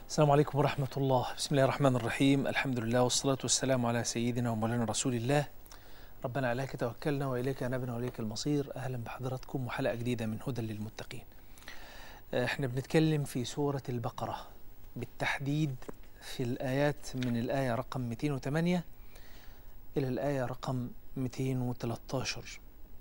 السلام عليكم ورحمة الله بسم الله الرحمن الرحيم الحمد لله والصلاة والسلام على سيدنا ومولانا رسول الله ربنا عليك توكلنا وإليك نبنا وإليك المصير أهلا بحضراتكم وحلقة جديدة من هدى للمتقين احنا بنتكلم في سورة البقرة بالتحديد في الآيات من الآية رقم 208 إلى الآية رقم 213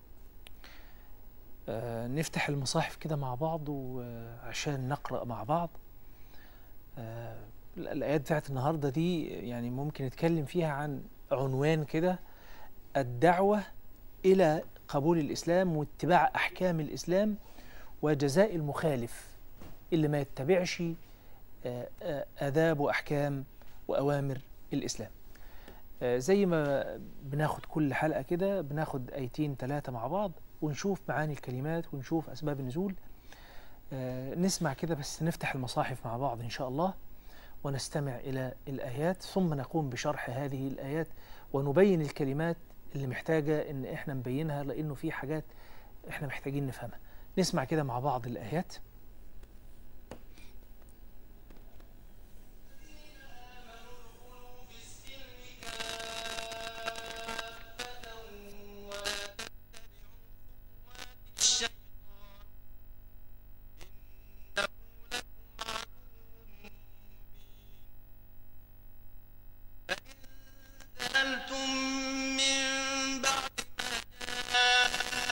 آه، نفتح المصاحف كده مع بعض وعشان نقرأ مع بعض آه، الآيات بتاعت النهاردة دي يعني ممكن نتكلم فيها عن عنوان كده الدعوة إلى قبول الإسلام واتباع أحكام الإسلام وجزاء المخالف اللي ما يتبعش آه، آه، آداب وأحكام وأوامر الإسلام آه، زي ما بناخد كل حلقة كده بناخد آيتين ثلاثة مع بعض ونشوف معاني الكلمات ونشوف أسباب النزول آه، نسمع كده بس نفتح المصاحف مع بعض إن شاء الله ونستمع إلى الآيات ثم نقوم بشرح هذه الآيات ونبين الكلمات اللي محتاجة إن إحنا نبينها لأنه في حاجات إحنا محتاجين نفهمها نسمع كده مع بعض الآيات زللتم من بعد ما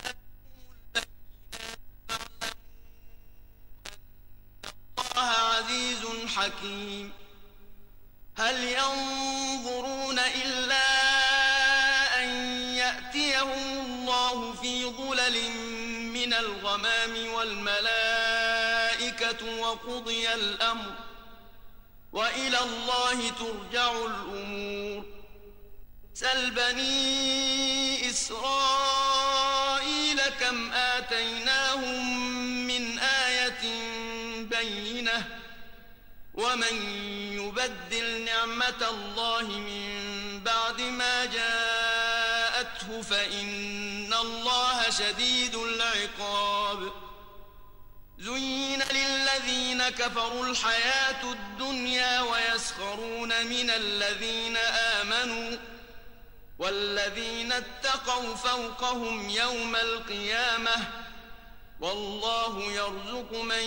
جاءكم الله عزيز حكيم هل ينظرون إلا أن يأتيهم الله في ظلل من الغمام والملائكة وقضي الأمر وإلى الله ترجع الأمور سل بني إسرائيل كم آتيناهم من آية بينة ومن يبدل نعمة الله من بعد ما جاءته فإن الله شديد العقاب زين للذين كفروا الحياة الدنيا ويسخرون من الذين آمنوا والذين اتقوا فوقهم يوم القيامة والله يرزق من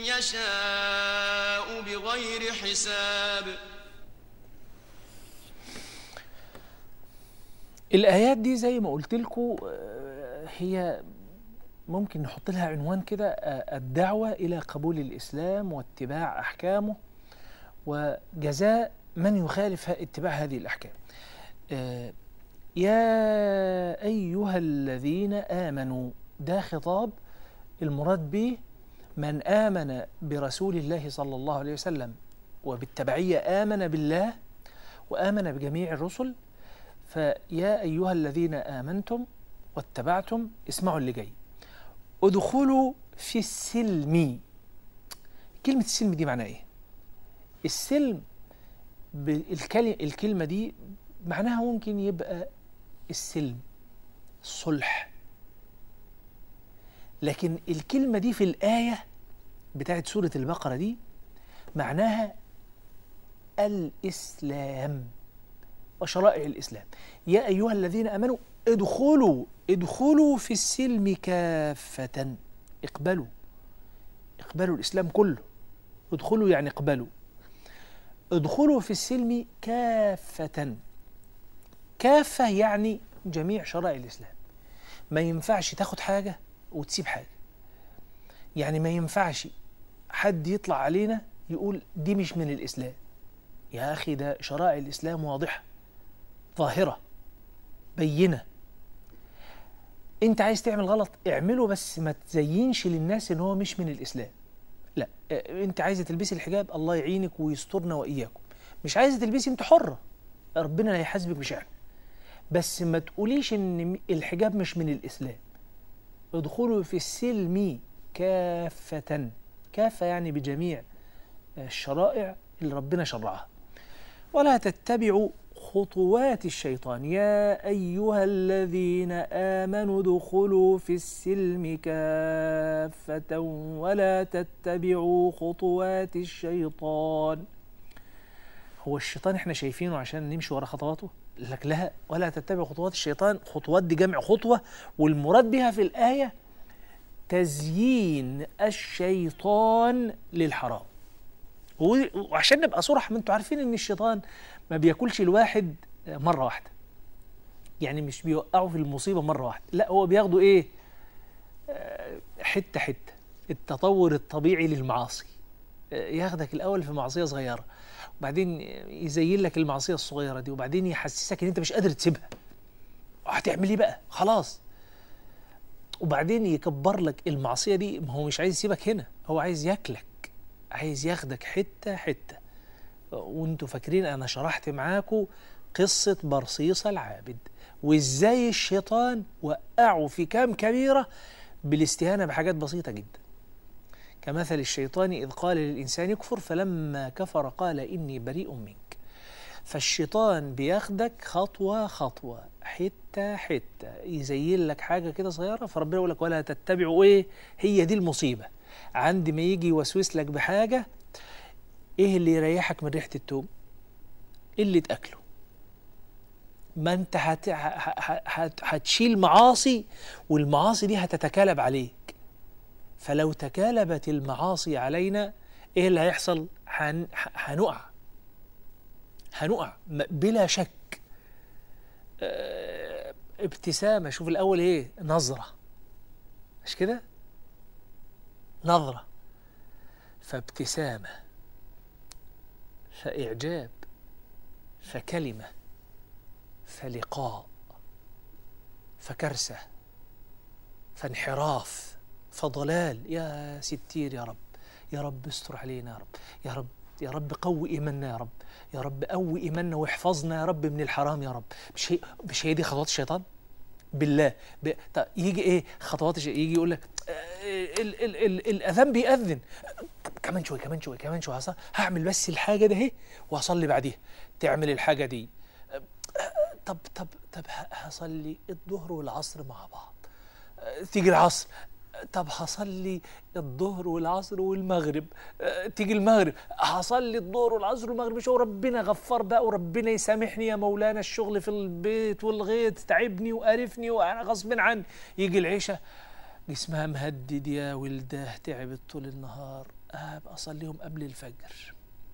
يشاء بغير حساب الآيات دي زي ما قلت لكم هي ممكن نحط لها عنوان كده آه، الدعوة إلى قبول الإسلام واتباع أحكامه وجزاء من يخالف ه- اتباع هذه الأحكام آه، يا أيها الذين آمنوا ده خطاب المراد به من آمن برسول الله صلى الله عليه وسلم وبالتبعية آمن بالله وآمن بجميع الرسل فيا أيها الذين آمنتم واتبعتم اسمعوا اللي جاي ادخلوا في السلم كلمة السلم دي معناها ايه؟ السلم بالكلمة الكلمة دي معناها ممكن يبقى السلم الصلح لكن الكلمة دي في الآية بتاعت سورة البقرة دي معناها الإسلام وشرائع الإسلام يا أيها الذين آمنوا ادخلوا ادخلوا في السلم كافة اقبلوا اقبلوا الإسلام كله ادخلوا يعني اقبلوا ادخلوا في السلم كافة كافة يعني جميع شرائع الإسلام ما ينفعش تاخد حاجة وتسيب حاجة يعني ما ينفعش حد يطلع علينا يقول دي مش من الإسلام يا أخي ده شرائع الإسلام واضحة ظاهرة بينة انت عايز تعمل غلط اعمله بس ما تزينش للناس ان هو مش من الاسلام لا اه، انت عايزه تلبسي الحجاب الله يعينك ويسترنا واياكم مش عايزه تلبسي انت حره ربنا هيحاسبك بشأن بس ما تقوليش ان الحجاب مش من الاسلام ادخلوا في السلم كافة كافة يعني بجميع الشرائع اللي ربنا شرعها ولا تتبعوا خطوات الشيطان يا أيها الذين آمنوا ادخلوا في السلم كافة ولا تتبعوا خطوات الشيطان هو الشيطان احنا شايفينه عشان نمشي ورا خطواته لك لا ولا تتبعوا خطوات الشيطان خطوات دي جمع خطوة والمراد بها في الآية تزيين الشيطان للحرام و- وعشان نبقى صرح ما انتوا عارفين ان الشيطان ما بياكلش الواحد مره واحده يعني مش بيوقعه في المصيبه مره واحده لا هو بياخده ايه آه، حته حته التطور الطبيعي للمعاصي آه، ياخدك الاول في معصيه صغيره وبعدين يزين لك المعصيه الصغيره دي وبعدين يحسسك ان انت مش قادر تسيبها هتعمل ايه بقى خلاص وبعدين يكبر لك المعصيه دي ما هو مش عايز يسيبك هنا هو عايز ياكلك عايز ياخدك حته حته وانتوا فاكرين انا شرحت معاكم قصه برصيصه العابد وازاي الشيطان وقعه في كام كبيره بالاستهانه بحاجات بسيطه جدا كمثل الشيطان اذ قال للانسان اكفر فلما كفر قال اني بريء منك فالشيطان بياخدك خطوه خطوه حته حته يزين لك حاجه كده صغيره فربنا يقول لك ولا تتبعوا ايه هي دي المصيبه عند ما يجي يوسوس لك بحاجه ايه اللي يريحك من ريحه التوم إيه اللي تاكله ما انت هت... ه- ه- هت... هتشيل معاصي والمعاصي دي هتتكالب عليك فلو تكالبت المعاصي علينا ايه اللي هيحصل هن... ه- هنقع هنقع م- بلا شك آه، ابتسامة شوف الأول إيه نظرة مش كده نظرة فابتسامة فإعجاب فكلمة فلقاء فكرسة فانحراف فضلال يا ستير يا رب يا رب استر علينا يا رب يا رب يا رب قوي ايماننا يا رب يا رب قوي ايماننا واحفظنا يا رب من الحرام يا رب مش هي مش هي دي خطوات الشيطان بالله ب... طب يجي ايه خطوات الش... يجي يقول لك آه، ال... ال... ال... الاذان بيأذن كمان شويه كمان شويه كمان شويه هص- هعمل بس الحاجه ده اهي وهصلي بعديها تعمل الحاجه دي آه، طب طب طب ه- هصلي الظهر والعصر مع بعض آه، تيجي العصر آه، طب هصلي الظهر والعصر والمغرب آه، تيجي المغرب هصلي الظهر والعصر والمغرب مش هو ربنا غفار بقى وربنا يسامحني يا مولانا الشغل في البيت والغيط تعبني وقرفني وانا غصب عني يجي العشاء جسمها مهدد يا ولده تعبت طول النهار هبقى اصليهم قبل الفجر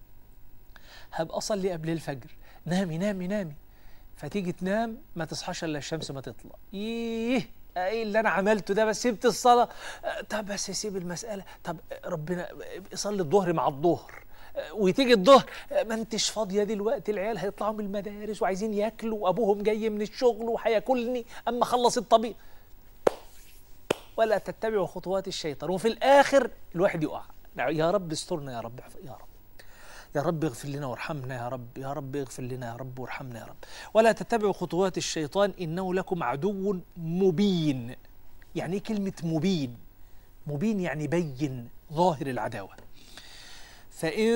هبقى اصلي قبل الفجر نامي نامي نامي فتيجي تنام ما تصحاش الا الشمس ما تطلع ايه ايه اللي انا عملته ده بس سبت الصلاه آه، طب بس سيب المساله طب ربنا صلي الظهر مع الظهر آه، وتيجي الظهر آه، ما انتش فاضيه دلوقتي العيال هيطلعوا من المدارس وعايزين ياكلوا وابوهم جاي من الشغل وهياكلني اما اخلص الطبيخ ولا تتبعوا خطوات الشيطان وفي الاخر الواحد يقع يا رب استرنا يا رب يا رب يا رب اغفر لنا وارحمنا يا رب يا رب اغفر لنا يا رب وارحمنا يا رب ولا تتبعوا خطوات الشيطان انه لكم عدو مبين يعني ايه كلمه مبين مبين يعني بين ظاهر العداوه فإن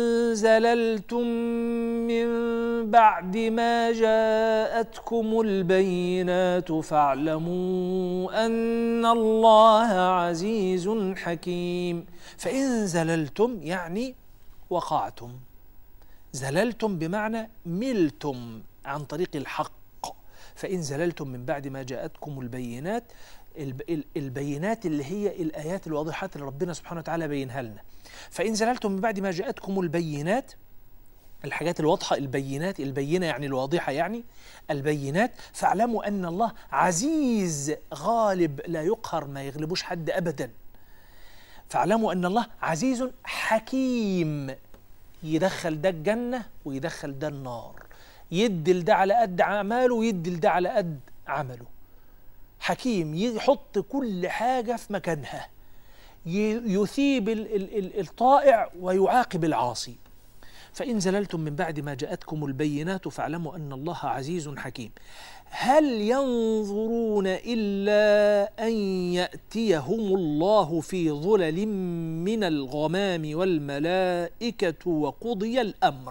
زللتم من بعد ما جاءتكم البينات فاعلموا أن الله عزيز حكيم فإن زللتم يعني وقعتم زللتم بمعنى ملتم عن طريق الحق فإن زللتم من بعد ما جاءتكم البينات الب- ال- البينات اللي هي الآيات الواضحات اللي ربنا سبحانه وتعالى بينها لنا فإن زللتم من بعد ما جاءتكم البينات الحاجات الواضحة البينات البينة يعني الواضحة يعني البينات فاعلموا أن الله عزيز غالب لا يقهر ما يغلبوش حد أبدا فاعلموا أن الله عزيز حكيم يدخل ده الجنة ويدخل ده النار يدي لده على قد أعماله ويدي لده على قد عمله حكيم يحط كل حاجة في مكانها ي- يثيب ال- ال- ال- الطائع ويعاقب العاصي فإن زللتم من بعد ما جاءتكم البينات فاعلموا أن الله عزيز حكيم هل ينظرون إلا أن يأتيهم الله في ظلل من الغمام والملائكة وقضي الأمر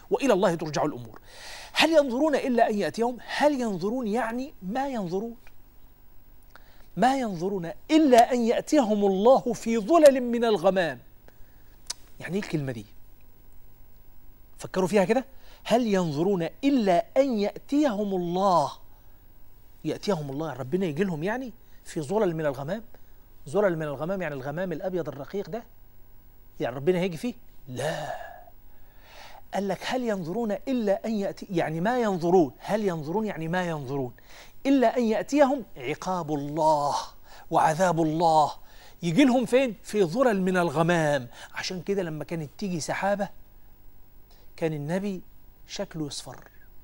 والى الله ترجع الامور هل ينظرون الا ان ياتيهم هل ينظرون يعني ما ينظرون ما ينظرون الا ان ياتيهم الله في ظلل من الغمام يعني ايه الكلمه دي فكروا فيها كده هل ينظرون الا ان ياتيهم الله ياتيهم الله ربنا يجي لهم يعني في ظلل من الغمام ظلل من الغمام يعني الغمام الابيض الرقيق ده يعني ربنا هيجي فيه لا قال لك هل ينظرون الا ان ياتي يعني ما ينظرون هل ينظرون يعني ما ينظرون الا ان ياتيهم عقاب الله وعذاب الله يجي لهم فين في ظلل من الغمام عشان كده لما كانت تيجي سحابه كان النبي شكله يصفر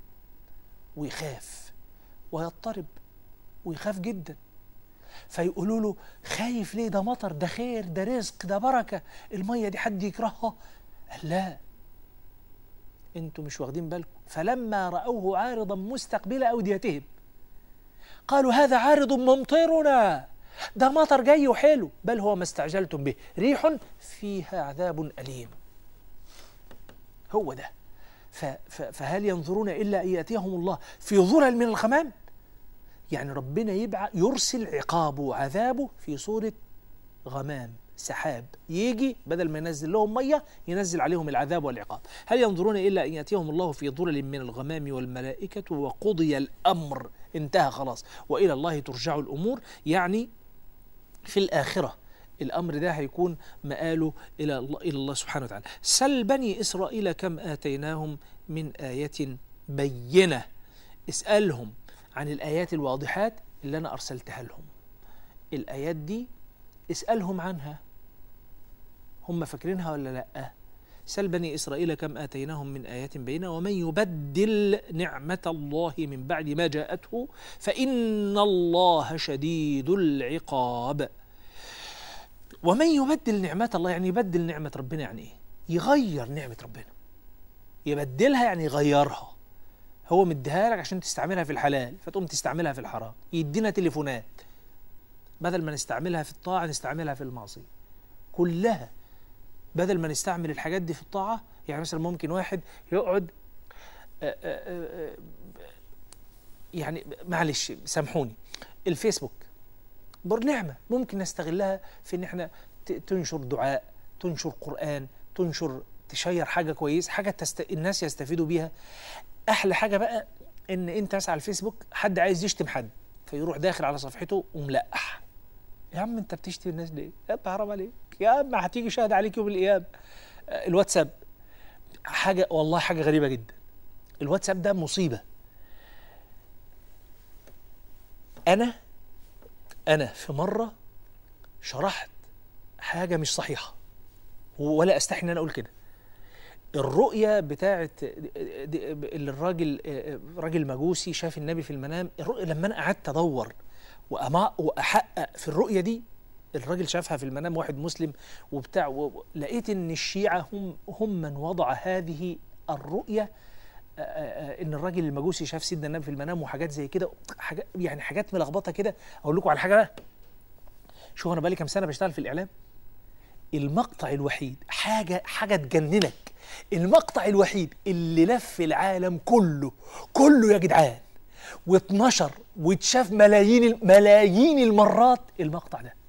ويخاف ويضطرب ويخاف جدا فيقولوا له خايف ليه ده مطر ده خير ده رزق ده بركه الميه دي حد يكرهها قال لا انتوا مش واخدين بالكم فلما راوه عارضا مستقبل اوديتهم قالوا هذا عارض ممطرنا ده مطر جاي وحلو بل هو ما استعجلتم به ريح فيها عذاب اليم هو ده ف- ف- فهل ينظرون الا ان ياتيهم الله في ظلل من الغمام يعني ربنا يبعث يرسل عقابه وعذابه في صورة غمام سحاب يجي بدل ما ينزل لهم مية ينزل عليهم العذاب والعقاب هل ينظرون إلا أن يأتيهم الله في ظلل من الغمام والملائكة وقضي الأمر انتهى خلاص وإلى الله ترجع الأمور يعني في الآخرة الأمر ده هيكون مآله إلى الله, إلى الله سبحانه وتعالى سل بني إسرائيل كم آتيناهم من آية بينة اسألهم عن الآيات الواضحات اللي أنا أرسلتها لهم الآيات دي اسألهم عنها هم فاكرينها ولا لأ سل بني إسرائيل كم آتيناهم من آيات بينة ومن يبدل نعمة الله من بعد ما جاءته فإن الله شديد العقاب ومن يبدل نعمة الله يعني يبدل نعمة ربنا يعني إيه يغير نعمة ربنا يبدلها يعني يغيرها هو مديها لك عشان تستعملها في الحلال فتقوم تستعملها في الحرام يدينا تليفونات بدل ما نستعملها في الطاعة نستعملها في المعصية كلها بدل ما نستعمل الحاجات دي في الطاعة يعني مثلا ممكن واحد يقعد آه، آه، آه، يعني معلش سامحوني الفيسبوك بر نعمة ممكن نستغلها في ان احنا ت- تنشر دعاء تنشر قرآن تنشر تشير حاجة كويس حاجة تست... الناس يستفيدوا بيها احلى حاجه بقى ان انت مثلا على الفيسبوك حد عايز يشتم حد فيروح داخل على صفحته وملقح يا عم انت بتشتم الناس ليه؟ يا ابني حرام عليك يا عم هتيجي شاهد عليك يوم القيامه آه، الواتساب حاجه والله حاجه غريبه جدا الواتساب ده مصيبه انا انا في مره شرحت حاجه مش صحيحه ولا استحي ان انا اقول كده الرؤية بتاعت اللي الراجل راجل مجوسي شاف النبي في المنام الرؤية لما أنا قعدت أدور وأما وأحقق في الرؤية دي الراجل شافها في المنام واحد مسلم وبتاع و- لقيت إن الشيعة هم هم من وضع هذه الرؤية آه، آه، ان الراجل المجوسي شاف سيدنا النبي في المنام وحاجات زي كده حاجات يعني حاجات ملخبطه كده اقول لكم على حاجه بقى شوف انا بقالي كام سنه بشتغل في الاعلام المقطع الوحيد حاجة حاجة تجننك المقطع الوحيد اللي لف العالم كله كله يا جدعان واتنشر واتشاف ملايين ملايين المرات المقطع ده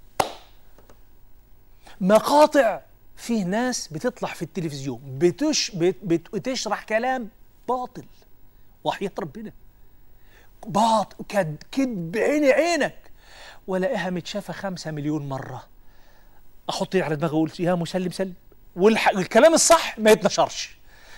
مقاطع فيه ناس بتطلع في التلفزيون بتش بت بت بتشرح كلام باطل وحياة ربنا باطل كد كدب عيني عينك ولاقيها متشافة خمسة مليون مرة احط ايدي على دماغي واقول يا مسلم سلم والح... والكلام الصح ما يتنشرش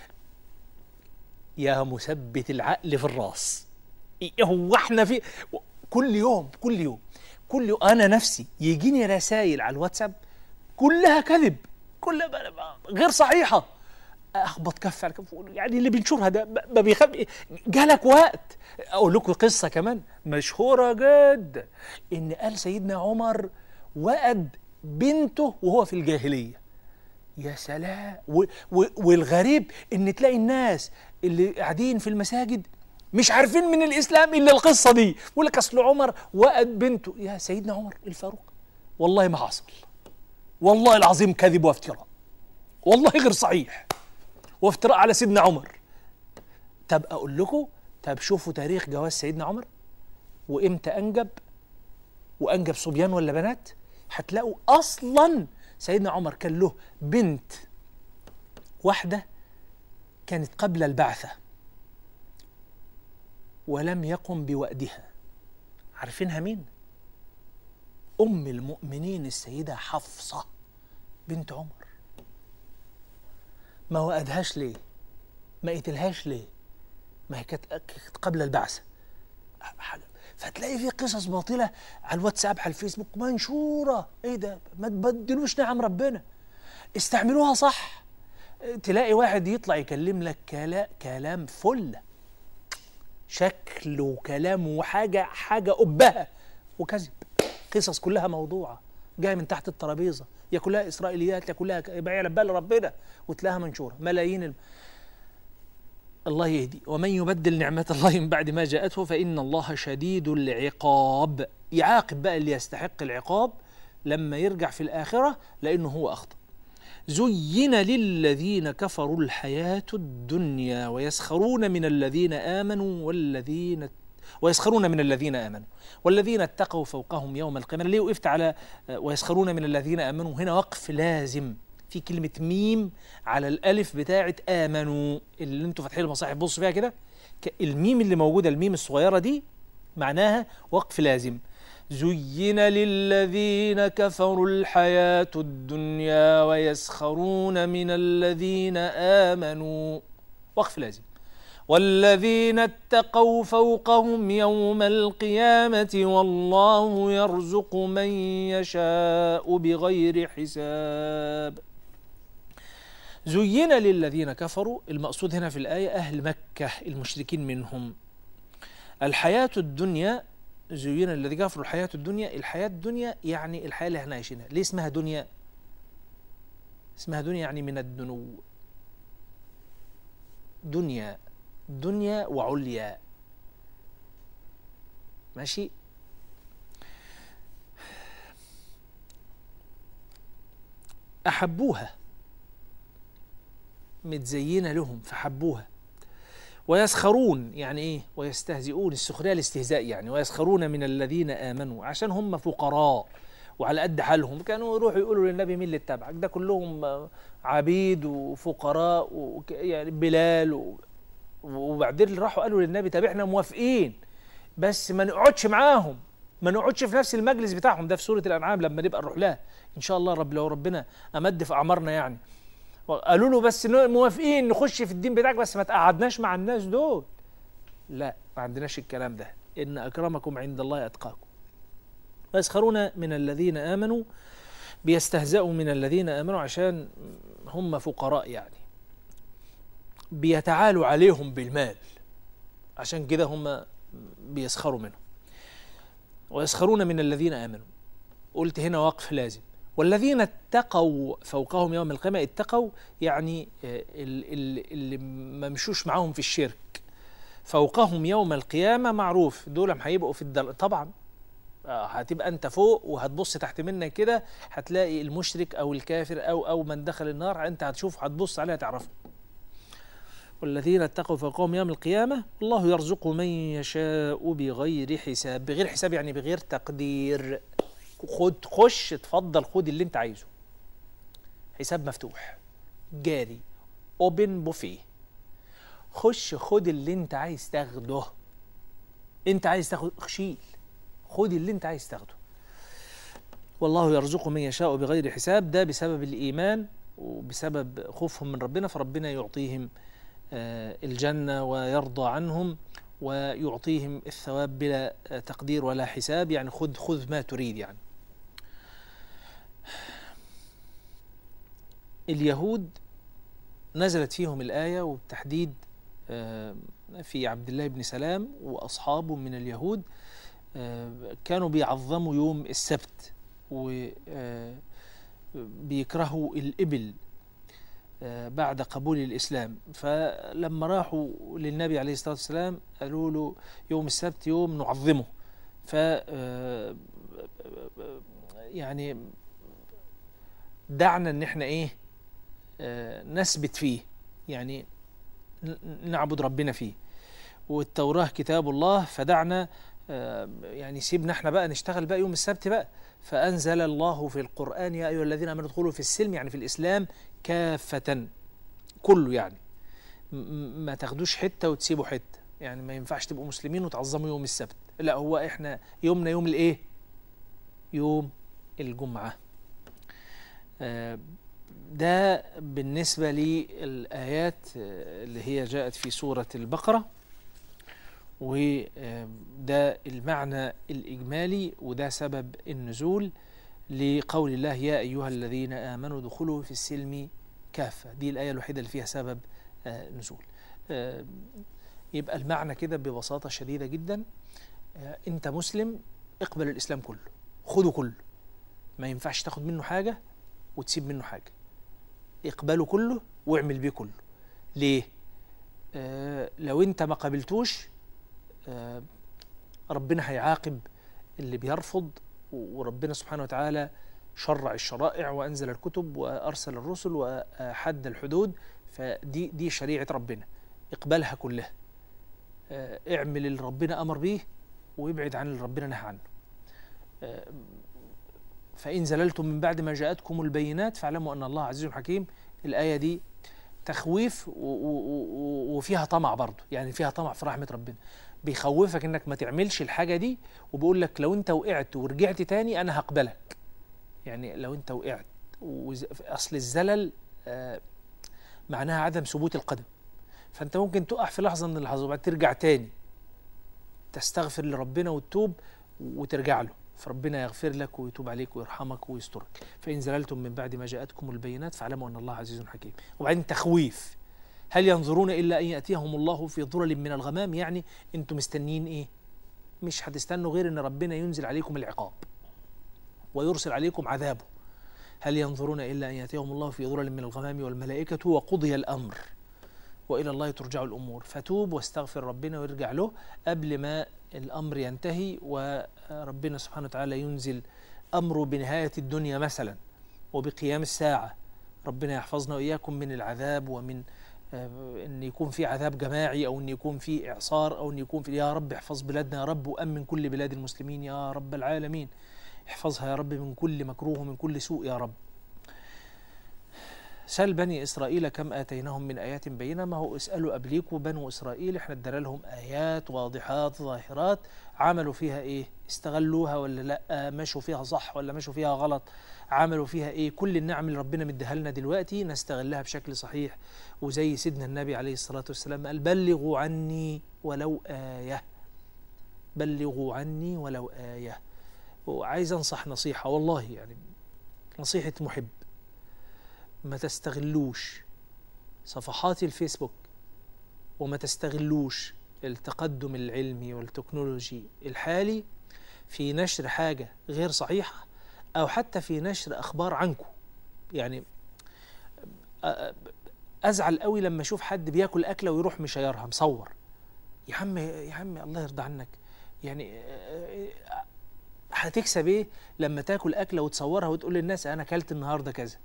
يا مثبت العقل في الراس إيه هو احنا في كل يوم كل يوم كل يوم انا نفسي يجيني رسائل على الواتساب كلها كذب كلها غير صحيحه اخبط كف على كف وأقول يعني اللي بينشرها ده ما بيخاف جالك وقت اقول لكم قصه كمان مشهوره جدا ان قال سيدنا عمر وأد بنته وهو في الجاهليه يا سلام و و والغريب ان تلاقي الناس اللي قاعدين في المساجد مش عارفين من الاسلام الا القصه دي يقول لك اصل عمر وأد بنته يا سيدنا عمر الفاروق والله ما حصل والله العظيم كذب وافتراء والله غير صحيح وافتراء على سيدنا عمر طب اقول لكم طب شوفوا تاريخ جواز سيدنا عمر وامتى انجب وانجب صبيان ولا بنات هتلاقوا اصلا سيدنا عمر كان له بنت واحده كانت قبل البعثه ولم يقم بوأدها عارفينها مين ام المؤمنين السيده حفصه بنت عمر ما وأدهاش ليه ما قتلهاش ليه ما هي كانت كانت قبل البعثه حاجة. فتلاقي في قصص باطله على الواتساب على الفيسبوك منشوره ايه ده ما تبدلوش نعم ربنا استعملوها صح تلاقي واحد يطلع يكلم لك كلا كلام فله شكل وكلام وحاجه حاجه أبهة وكذب قصص كلها موضوعه جايه من تحت الترابيزه يا كلها اسرائيليات يا كلها يبقى يعلم بال ربنا وتلاقيها منشوره ملايين الم... الله يهدي ومن يبدل نعمة الله من بعد ما جاءته فإن الله شديد العقاب يعاقب بقى اللي يستحق العقاب لما يرجع في الآخرة لأنه هو أخطأ زين للذين كفروا الحياة الدنيا ويسخرون من الذين آمنوا والذين ويسخرون من الذين آمنوا والذين اتقوا فوقهم يوم القيامة ليه وقفت على ويسخرون من الذين آمنوا هنا وقف لازم في كلمة ميم على الألف بتاعة آمنوا اللي انتوا فاتحين المصاحف بصوا فيها كده ك- الميم اللي موجودة الميم الصغيرة دي معناها وقف لازم زين للذين كفروا الحياة الدنيا ويسخرون من الذين آمنوا وقف لازم والذين اتقوا فوقهم يوم القيامة والله يرزق من يشاء بغير حساب زين للذين كفروا المقصود هنا في الآية أهل مكة المشركين منهم الحياة الدنيا زين الذي كفروا الحياة الدنيا الحياة الدنيا يعني الحياة اللي احنا عايشينها ليه اسمها دنيا اسمها دنيا يعني من الدنو دنيا دنيا وعليا ماشي أحبوها متزينة لهم فحبوها ويسخرون يعني ايه ويستهزئون السخريه الاستهزاء يعني ويسخرون من الذين امنوا عشان هم فقراء وعلى قد حالهم كانوا يروحوا يقولوا للنبي مين اللي اتبعك ده كلهم آه، عبيد وفقراء وك- يعني بلال و- وبعدين راحوا قالوا للنبي طب احنا موافقين بس ما نقعدش معاهم ما نقعدش في نفس المجلس بتاعهم ده في سوره الانعام لما نبقى نروح لها ان شاء الله رب لو ربنا امد في اعمارنا يعني قالوا له بس ن- موافقين نخش في الدين بتاعك بس ما تقعدناش مع الناس دول لا ما عندناش الكلام ده ان اكرمكم عند الله اتقاكم ويسخرون من الذين امنوا بيستهزئوا من الذين امنوا عشان هم فقراء يعني بيتعالوا عليهم بالمال عشان كده هم بيسخروا منهم ويسخرون من الذين امنوا قلت هنا وقف لازم والذين اتقوا فوقهم يوم القيامة اتقوا يعني آه، ال- ال- اللي ما مشوش معاهم في الشرك فوقهم يوم القيامة معروف دول هيبقوا في الدل طبعا آه، هتبقى انت فوق وهتبص تحت منك كده هتلاقي المشرك او الكافر او او من دخل النار انت هتشوف هتبص عليها تعرفه والذين اتقوا فوقهم يوم القيامة الله يرزق من يشاء بغير حساب بغير حساب يعني بغير تقدير خد خش اتفضل خد اللي انت عايزه حساب مفتوح جاري اوبن بوفيه خش خد اللي انت عايز تاخده انت عايز تاخد شيل خد اللي انت عايز تاخده والله يرزق من يشاء بغير حساب ده بسبب الايمان وبسبب خوفهم من ربنا فربنا يعطيهم آه، الجنه ويرضى عنهم ويعطيهم الثواب بلا آه، تقدير ولا حساب يعني خذ خذ ما تريد يعني اليهود نزلت فيهم الآية وبالتحديد آه، في عبد الله بن سلام وأصحابه من اليهود آه، كانوا بيعظموا يوم السبت وبيكرهوا الإبل آه، بعد قبول الإسلام فلما راحوا للنبي عليه الصلاة والسلام قالوا له يوم السبت يوم نعظمه ف آه، يعني دعنا ان احنا ايه آه، نثبت فيه يعني ن- نعبد ربنا فيه والتوراة كتاب الله فدعنا آه، يعني سيبنا احنا بقى نشتغل بقى يوم السبت بقى فأنزل الله في القرآن يا أيها الذين آمنوا ادخلوا في السلم يعني في الإسلام كافة كله يعني م- م- ما تاخدوش حتة وتسيبوا حتة يعني ما ينفعش تبقوا مسلمين وتعظموا يوم السبت لا هو احنا يومنا يوم الايه يوم الجمعة آه، ده بالنسبة للآيات آه، اللي هي جاءت في سورة البقرة وده المعنى الإجمالي وده سبب النزول لقول الله يا أيها الذين آمنوا ادخلوا في السلم كافة دي الآية الوحيدة اللي فيها سبب آه، نزول آه، يبقى المعنى كده ببساطة شديدة جدا آه، أنت مسلم اقبل الإسلام كله خده كله ما ينفعش تاخد منه حاجة وتسيب منه حاجة اقبله كله واعمل بيه كله ليه؟ آه لو انت ما قبلتوش آه ربنا هيعاقب اللي بيرفض و- وربنا سبحانه وتعالى شرع الشرائع وانزل الكتب وارسل الرسل وحد الحدود فدي دي شريعه ربنا اقبلها كلها آه اعمل اللي ربنا امر بيه وابعد عن اللي ربنا نهى عنه آه فإن زللتم من بعد ما جاءتكم البينات فاعلموا أن الله عزيز حكيم الآية دي تخويف و- و- و- وفيها طمع برضه يعني فيها طمع في رحمة ربنا بيخوفك انك ما تعملش الحاجة دي وبيقول لك لو انت وقعت ورجعت تاني انا هقبلك يعني لو انت وقعت وز- اصل الزلل آه، معناها عدم ثبوت القدم فانت ممكن تقع في لحظة من اللحظات وبعد ترجع تاني تستغفر لربنا وتتوب وترجع له فربنا يغفر لك ويتوب عليك ويرحمك ويسترك فإن زللتم من بعد ما جاءتكم البينات فاعلموا أن الله عزيز حكيم وبعدين تخويف هل ينظرون إلا أن يأتيهم الله في ظلل من الغمام يعني أنتم مستنيين إيه مش هتستنوا غير أن ربنا ينزل عليكم العقاب ويرسل عليكم عذابه هل ينظرون إلا أن يأتيهم الله في ظلل من الغمام والملائكة وقضي الأمر وإلى الله ترجع الأمور فتوب واستغفر ربنا وارجع له قبل ما الأمر ينتهي وربنا سبحانه وتعالى ينزل أمره بنهاية الدنيا مثلا وبقيام الساعة ربنا يحفظنا وإياكم من العذاب ومن آه، أن يكون في عذاب جماعي أو أن يكون في إعصار أو أن يكون في يا رب احفظ بلادنا يا رب وأمن كل بلاد المسلمين يا رب العالمين احفظها يا رب من كل مكروه ومن كل سوء يا رب سل بني إسرائيل كم آتيناهم من آيات بينة ما هو اسألوا قبليكوا بنو إسرائيل احنا ادينا لهم آيات واضحات ظاهرات عملوا فيها إيه استغلوها ولا لا مشوا فيها صح ولا مشوا فيها غلط عملوا فيها إيه كل النعم اللي ربنا مديها لنا دلوقتي نستغلها بشكل صحيح وزي سيدنا النبي عليه الصلاة والسلام قال بلغوا عني ولو آية بلغوا عني ولو آية وعايز أنصح نصيحة والله يعني نصيحة محب ما تستغلوش صفحات الفيسبوك وما تستغلوش التقدم العلمي والتكنولوجي الحالي في نشر حاجة غير صحيحة أو حتى في نشر أخبار عنكم يعني أ- أ- أزعل قوي لما أشوف حد بياكل أكلة ويروح مشيرها مصور يا عم يا عم الله يرضى عنك يعني آه، آه، هتكسب ايه لما تاكل اكله وتصورها وتقول للناس انا اكلت النهارده كذا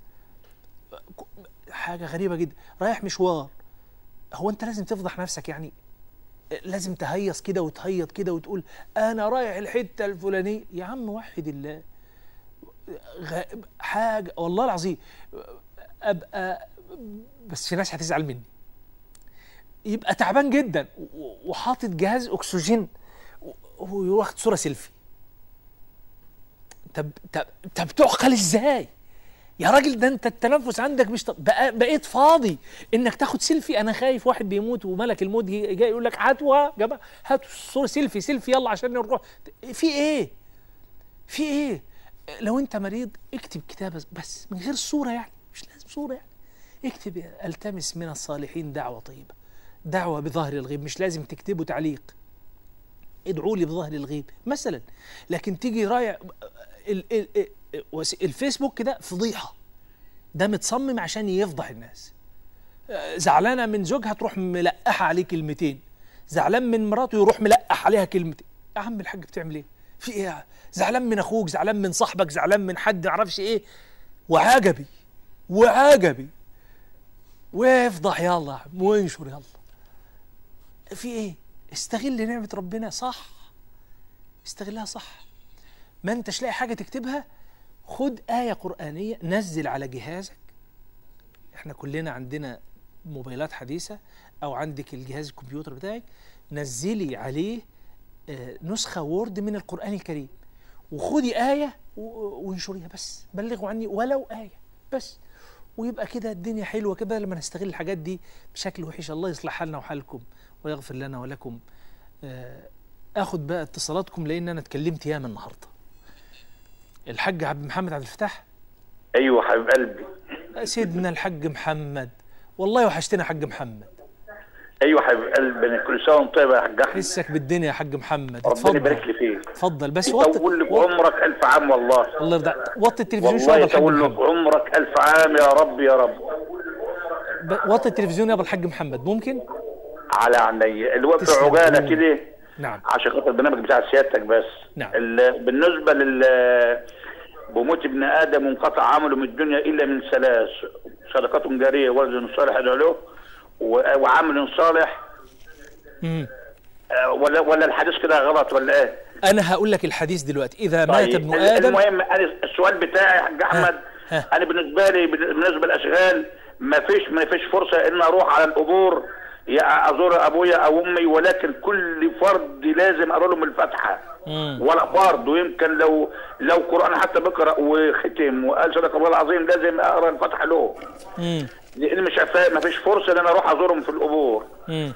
حاجه غريبه جدا رايح مشوار هو انت لازم تفضح نفسك يعني لازم تهيص كده وتهيط كده وتقول انا رايح الحته الفلانيه يا عم وحد الله غ... حاجه والله العظيم ابقى بس في ناس هتزعل مني يبقى تعبان جدا و- وحاطط جهاز اكسجين و- وواخد صوره سيلفي طب طب طب تعقل ازاي يا راجل ده انت التنفس عندك مش طب بقى بقيت فاضي انك تاخد سيلفي انا خايف واحد بيموت وملك الموت جاي جاي يقول لك هاتوا يا جماعه هاتوا الصوره سيلفي سيلفي يلا عشان نروح في ايه في ايه لو انت مريض اكتب كتابه بس من غير صوره يعني مش لازم صوره يعني اكتب التمس من الصالحين دعوه طيبه دعوه بظهر الغيب مش لازم تكتبه تعليق ادعوا لي بظهر الغيب مثلا لكن تيجي رايح ال- ال- ال- وس- الفيسبوك كده فضيحه ده متصمم عشان يفضح الناس آه، زعلانه من زوجها تروح ملقحه عليه كلمتين زعلان من مراته يروح ملقح عليها كلمتين يا عم الحاج بتعمل ايه في ايه يعني؟ زعلان من اخوك زعلان من صاحبك زعلان من حد معرفش ايه وعجبي وعجبي وافضح يلا يا عم وانشر يلا في ايه استغل نعمه ربنا صح استغلها صح ما انتش لاقي حاجه تكتبها خد ايه قرانيه نزل على جهازك احنا كلنا عندنا موبايلات حديثه او عندك الجهاز الكمبيوتر بتاعك نزلي عليه آه، نسخه وورد من القران الكريم وخدي ايه و- وانشريها بس بلغوا عني ولو ايه بس ويبقى كده الدنيا حلوه كده لما نستغل الحاجات دي بشكل وحش الله يصلح حالنا وحالكم ويغفر لنا ولكم آه، اخد بقى اتصالاتكم لان انا اتكلمت ياما النهارده الحاج عبد محمد عبد الفتاح ايوه حبيب قلبي سيدنا الحاج محمد والله وحشتنا يا حاج محمد ايوه حبيب قلبي أنا كل سنه وانت طيب يا حاج احمد حسك بالدنيا يا حاج محمد ربنا يبارك اتفضل لي فيك اتفضل بس وطي يطول لك وط- عمرك الف عام والله الله يرضى وطي التلفزيون شويه والله يا ابو الحاج يطول لك محمد عمرك الف عام يا رب يا رب ب- وطي التلفزيون يا ابو الحاج محمد ممكن على عيني الوقت تسلم. عجاله كده نعم عشان خاطر البرنامج بتاع سيادتك بس نعم. ال- بالنسبه لل بموت ابن ادم وانقطع عمله من الدنيا الا من ثلاث صدقه جاريه ولد صالح يدعو له و- وعمل صالح مم. آه، ولا ولا الحديث كده غلط ولا ايه؟ انا هقول لك الحديث دلوقتي اذا مات طيب ابن ال- ادم المهم انا السؤال بتاعي يا حاج احمد ها. انا بالنسبه لي بالنسبه للاشغال ما فيش ما فيش فرصه ان اروح على القبور يا ازور ابويا او امي ولكن كل فرد لازم اقرا لهم الفاتحه مم. ولا فرد ويمكن لو لو قران حتى بقرا وختم وقال صدق الله العظيم لازم اقرا الفاتحه له مم. لان مش عارف- ما فيش فرصه ان انا اروح ازورهم في القبور مم.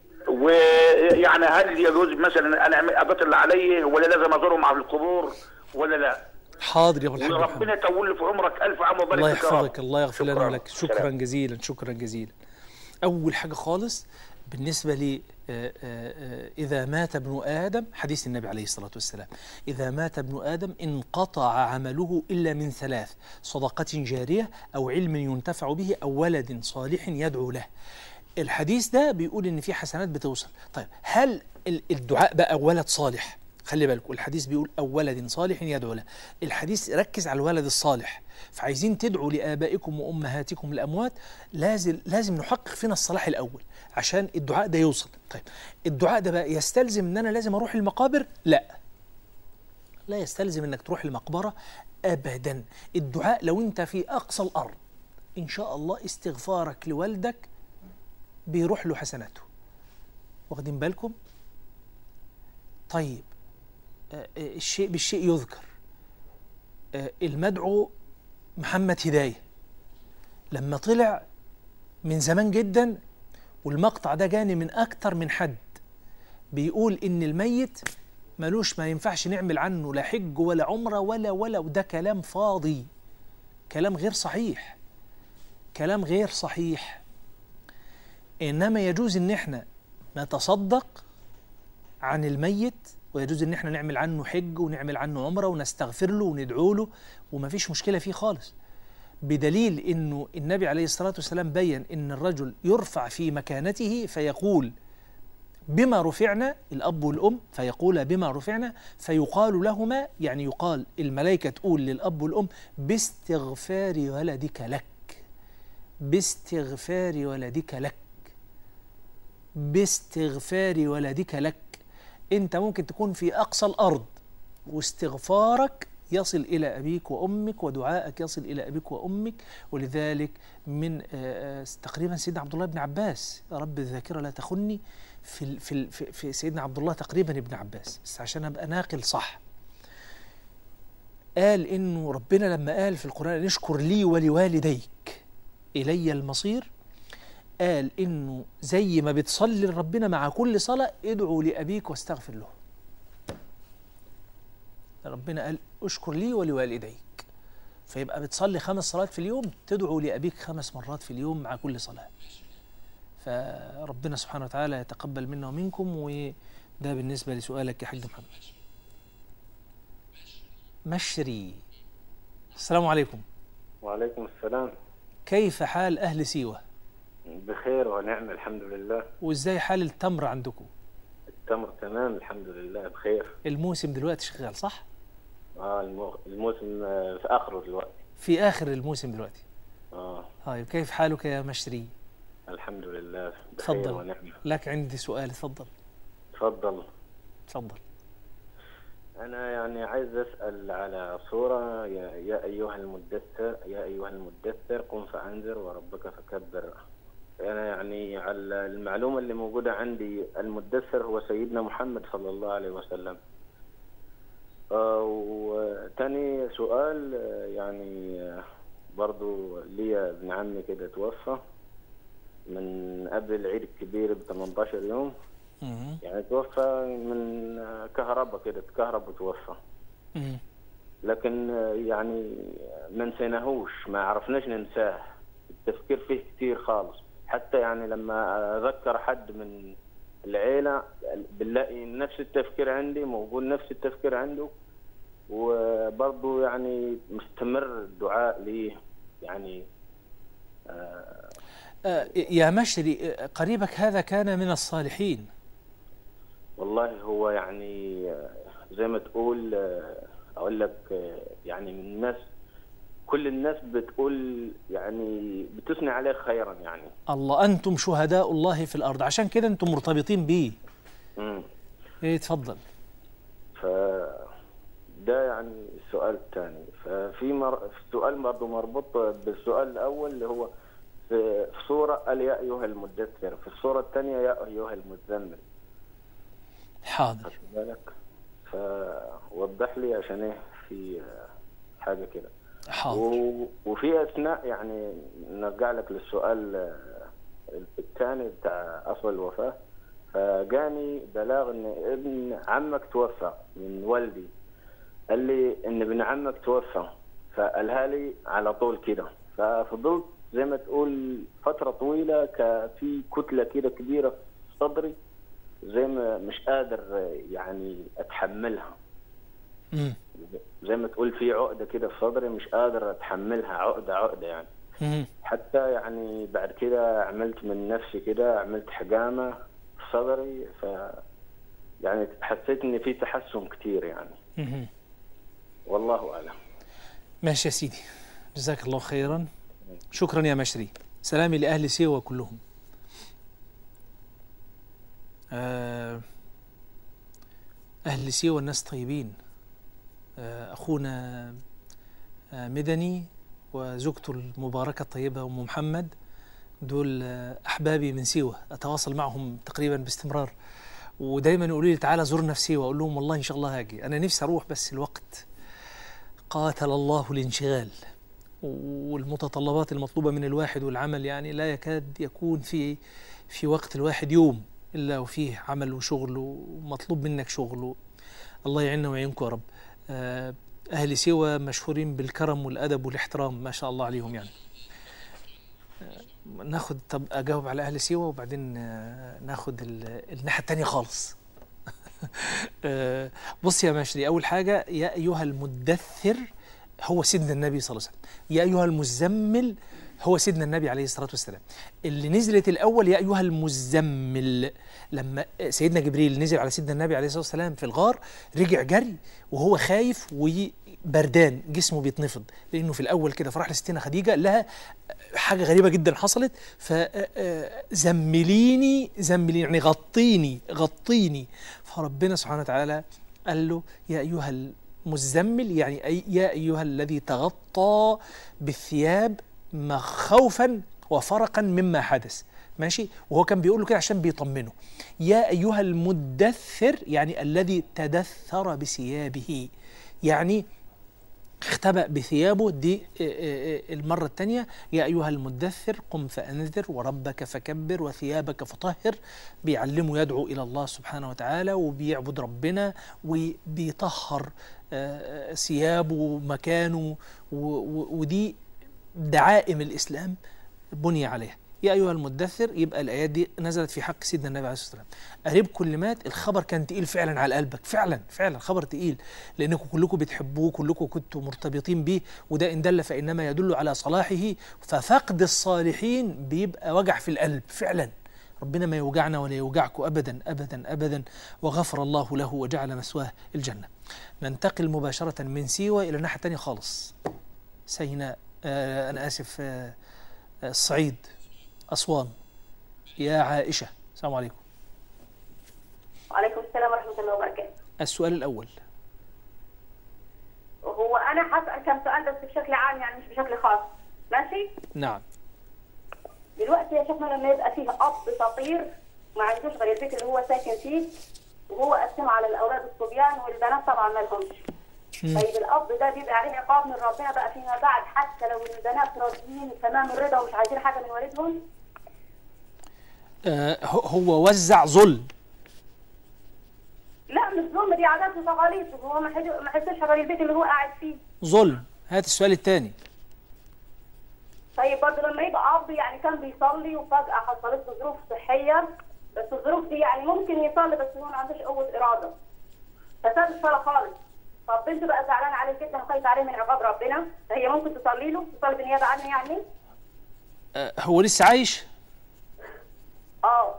ويعني هل يجوز مثلا انا اعمل ابات اللي علي ولا لازم ازورهم على القبور ولا لا؟ حاضر يا ابو الحاج محمد وربنا يطول لي في عمرك الف عام وبارك الله فيك يا رب. يحفظك الله يغفر لنا شكراً. ولك شكرا سلام. جزيلا شكرا جزيلا اول حاجه خالص بالنسبه لي آه، آه، آه، اذا مات ابن ادم حديث النبي عليه الصلاه والسلام اذا مات ابن ادم انقطع عمله الا من ثلاث صدقه جاريه او علم ينتفع به او ولد صالح يدعو له الحديث ده بيقول ان في حسنات بتوصل طيب هل ال- الدعاء بقى ولد صالح خلي بالكم الحديث بيقول او ولد صالح يدعو له الحديث ركز على الولد الصالح فعايزين تدعوا لابائكم وامهاتكم الاموات لازم لازم نحقق فينا الصلاح الاول عشان الدعاء ده يوصل طيب الدعاء ده بقى يستلزم ان انا لازم اروح المقابر لا لا يستلزم انك تروح المقبره ابدا الدعاء لو انت في اقصى الارض ان شاء الله استغفارك لوالدك بيروح له حسناته واخدين بالكم طيب آه، آه، الشيء بالشيء يذكر آه، المدعو محمد هداية لما طلع من زمان جدا والمقطع ده جاني من أكتر من حد بيقول إن الميت ملوش ما ينفعش نعمل عنه لا حج ولا عمرة ولا ولا وده كلام فاضي كلام غير صحيح كلام غير صحيح انما يجوز ان احنا نتصدق عن الميت ويجوز ان احنا نعمل عنه حج ونعمل عنه عمره ونستغفر له وندعو له وما فيش مشكله فيه خالص بدليل انه النبي عليه الصلاه والسلام بين ان الرجل يرفع في مكانته فيقول بما رفعنا الاب والام فيقول بما رفعنا فيقال لهما يعني يقال الملائكه تقول للاب والام باستغفار ولدك لك باستغفار ولدك لك باستغفار ولدك لك انت ممكن تكون في اقصى الارض واستغفارك يصل الى ابيك وامك ودعائك يصل الى ابيك وامك ولذلك من آه، آه، تقريبا سيدنا عبد الله بن عباس يا رب الذاكره لا تخني في ال- في ال- في في سيدنا عبد الله تقريبا ابن عباس بس عشان ابقى ناقل صح قال انه ربنا لما قال في القران اشكر لي ولوالديك الي المصير قال انه زي ما بتصلي لربنا مع كل صلاه ادعو لابيك واستغفر له ربنا قال اشكر لي ولوالديك فيبقى بتصلي خمس صلوات في اليوم تدعو لابيك خمس مرات في اليوم مع كل صلاه فربنا سبحانه وتعالى يتقبل منا ومنكم وده بالنسبه لسؤالك يا حاج محمد مشري السلام عليكم وعليكم السلام كيف حال اهل سيوه بخير ونعم الحمد لله وازاي حال التمر عندكم التمر تمام الحمد لله بخير الموسم دلوقتي شغال صح اه المو- الموسم آه، في اخره دلوقتي في اخر الموسم دلوقتي اه طيب كيف حالك يا مشري الحمد لله بخير تفضل ونعمة لك عندي سؤال تفضل تفضل تفضل أنا يعني عايز أسأل على صورة يا, يا أيها المدثر يا أيها المدثر قم فأنذر وربك فكبر أنا يعني على المعلومة اللي موجودة عندي المدثر هو سيدنا محمد صلى الله عليه وسلم آه، وتاني سؤال آه، يعني آه، برضو ليا ابن عمي كده توفى من قبل العيد الكبير ب 18 يوم مم. يعني توفى من آه، كهرباء كده اتكهرب وتوفى مم. لكن آه، يعني ما نسيناهوش ما عرفناش ننساه التفكير فيه كتير خالص حتى يعني لما اذكر حد من العيله بنلاقي نفس التفكير عندي موجود نفس التفكير عنده وبرضه يعني مستمر الدعاء ليه يعني آه، يا مشري آه، قريبك هذا كان من الصالحين والله هو يعني آه، زي ما تقول آه، اقول لك آه، يعني من الناس كل الناس بتقول يعني بتثني عليه خيرا يعني الله أنتم شهداء الله في الأرض عشان كده أنتم مرتبطين بيه امم إيه تفضل ف ده يعني السؤال الثاني ففي مر... في سؤال برضه مربوط بالسؤال الاول اللي هو في في سوره قال يا ايها المدثر في السوره الثانيه يا ايها المزمل حاضر خدت بالك فوضح لي عشان ايه في آه، حاجه كده حاضر و... وفي اثناء يعني نرجع لك للسؤال آه، الثاني بتاع اصل الوفاه فجاني بلاغ ان ابن عمك توفى من والدي قال لي ان ابن عمك توفى فقالها لي على طول كده ففضلت زي ما تقول فتره طويله ك- في كتله كده كبيره في صدري زي ما مش قادر آه، يعني اتحملها مم. زي ما تقول في عقده كده في صدري مش قادر اتحملها عقده عقده يعني مم. حتى يعني بعد كده عملت من نفسي كده عملت حجامه في صدري ف يعني حسيت ان في تحسن كتير يعني مم. والله اعلم ماشي يا سيدي جزاك الله خيرا شكرا يا مشري سلامي لأهل سيوة كلهم آه، أهل سيوة الناس طيبين آه، أخونا آه، مدني وزوجته المباركة الطيبة أم محمد دول آه، أحبابي من سيوة أتواصل معهم تقريبا باستمرار ودايما يقولوا لي تعالى زورنا في سيوة أقول لهم والله إن شاء الله هاجي أنا نفسي أروح بس الوقت قاتل الله الانشغال والمتطلبات المطلوبة من الواحد والعمل يعني لا يكاد يكون في في وقت الواحد يوم إلا وفيه عمل وشغل ومطلوب منك شغل الله يعيننا ويعينكم يا رب آه، أهل سيوة مشهورين بالكرم والأدب والاحترام ما شاء الله عليهم يعني آه، ناخد طب أجاوب على أهل سيوة وبعدين آه، ناخد ال- الناحية التانية خالص آه، بص يا مشري أول حاجة يا أيها المدثر هو سيدنا النبي صلى الله عليه وسلم يا أيها المزمل هو سيدنا النبي عليه الصلاة والسلام اللي نزلت الأول يا أيها المزمل لما سيدنا جبريل نزل على سيدنا النبي عليه الصلاة والسلام في الغار رجع جري وهو خايف وبردان جسمه بيتنفض لأنه في الأول كده فراح لستنا خديجة قال لها حاجة غريبة جدا حصلت فزمليني زمليني يعني غطيني غطيني فربنا سبحانه وتعالى قال له يا أيها المزمل يعني أي يا أيها الذي تغطى بالثياب خوفا وفرقا مما حدث ماشي وهو كان بيقول له كده عشان بيطمنه يا أيها المدثر يعني الذي تدثر بثيابه يعني اختبأ بثيابه دي المرة الثانية يا أيها المدثر قم فأنذر وربك فكبر وثيابك فطهر بيعلمه يدعو إلى الله سبحانه وتعالى وبيعبد ربنا وبيطهر ثيابه ومكانه ودي دعائم الإسلام بني عليها يا أيها المدثر يبقى الآيات دي نزلت في حق سيدنا النبي عليه الصلاة والسلام قريب كل مات الخبر كان تقيل فعلا على قلبك فعلا فعلا خبر تقيل لأنكم كلكم بتحبوه كلكم كنتوا مرتبطين به وده إن دل فإنما يدل على صلاحه ففقد الصالحين بيبقى وجع في القلب فعلا ربنا ما يوجعنا ولا يوجعكم أبدا أبدا أبدا وغفر الله له وجعل مثواه الجنة ننتقل مباشرة من سيوة إلى الناحية الثانية خالص سيناء آه أنا آسف آه الصعيد أسوان يا عائشة السلام عليكم وعليكم السلام ورحمة الله وبركاته السؤال الأول هو أنا هسأل كم سؤال بس بشكل عام يعني مش بشكل خاص ماشي نعم دلوقتي يا شيخنا لما يبقى فيه أب فقير ما عندوش غير البيت اللي هو ساكن فيه وهو قسم على الأولاد الصبيان والبنات طبعا ما لهمش طيب الأب ده بيبقى عليه عقاب من ربنا بقى فيما بعد حتى لو البنات راضيين تمام الرضا ومش عايزين حاجة من والدهم آه هو- هو وزع ظلم لا مش ظلم دي عادات وتقاليد هو ما حد- ما حسش غير البيت اللي هو قاعد فيه ظلم هات السؤال الثاني طيب برضه لما يبقى اب يعني كان بيصلي وفجأة حصلت له ظروف صحية بس الظروف دي يعني ممكن يصلي بس هو ما عندوش قوة إرادة فساب الصلاة خالص طب بنت بقى زعلانة عليه جدا وخايفة عليه من عقاب ربنا فهي ممكن تصلي له تصلي بالنيابة عنه يعني آه هو لسه عايش اه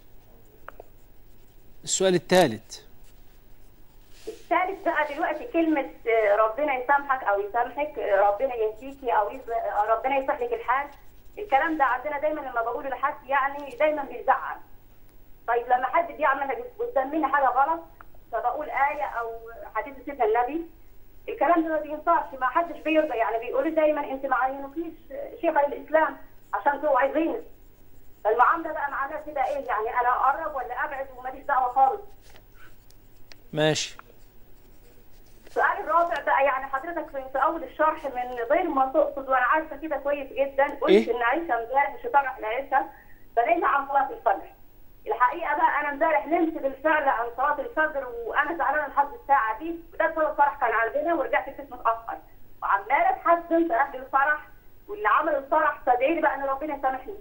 السؤال الثالث الثالث بقى دلوقتي كلمة آه، ربنا يسامحك أو يسامحك آه، ربنا يهديكي أو يصلح آه، ربنا يصلح لك الحال الكلام ده عندنا دايما لما بقوله لحد يعني دايما بيزعل طيب لما حد بيعمل قدام مني حاجة غلط فبقول آية أو حديث سيدنا النبي الكلام ده ما بينفعش ما حدش بيرضى يعني بيقولوا دايما أنت ما عينوكيش شيخ الإسلام عشان تبقوا عايزينك فالمعاملة بقى مع الناس كده إيه يعني أنا أقرب ولا أبعد وماليش دعوة خالص ماشي السؤال الرابع بقى يعني حضرتك في في اول الشرح من غير ما تقصد وانا عارفه كده كويس جدا قلت إيه؟ ان عائشه امبارح مش هتعرف لعائشه فنمنا عن صلاه الفجر الحقيقه بقى انا امبارح نمت بالفعل عن صلاه الفجر وانا زعلانه لحد الساعه دي وده سبب الفرح كان عندنا ورجعت البيت متاخر وعماله اتحزن في اهل الفرح واللي عمل الفرح فادعي لي بقى ان ربنا يسامحني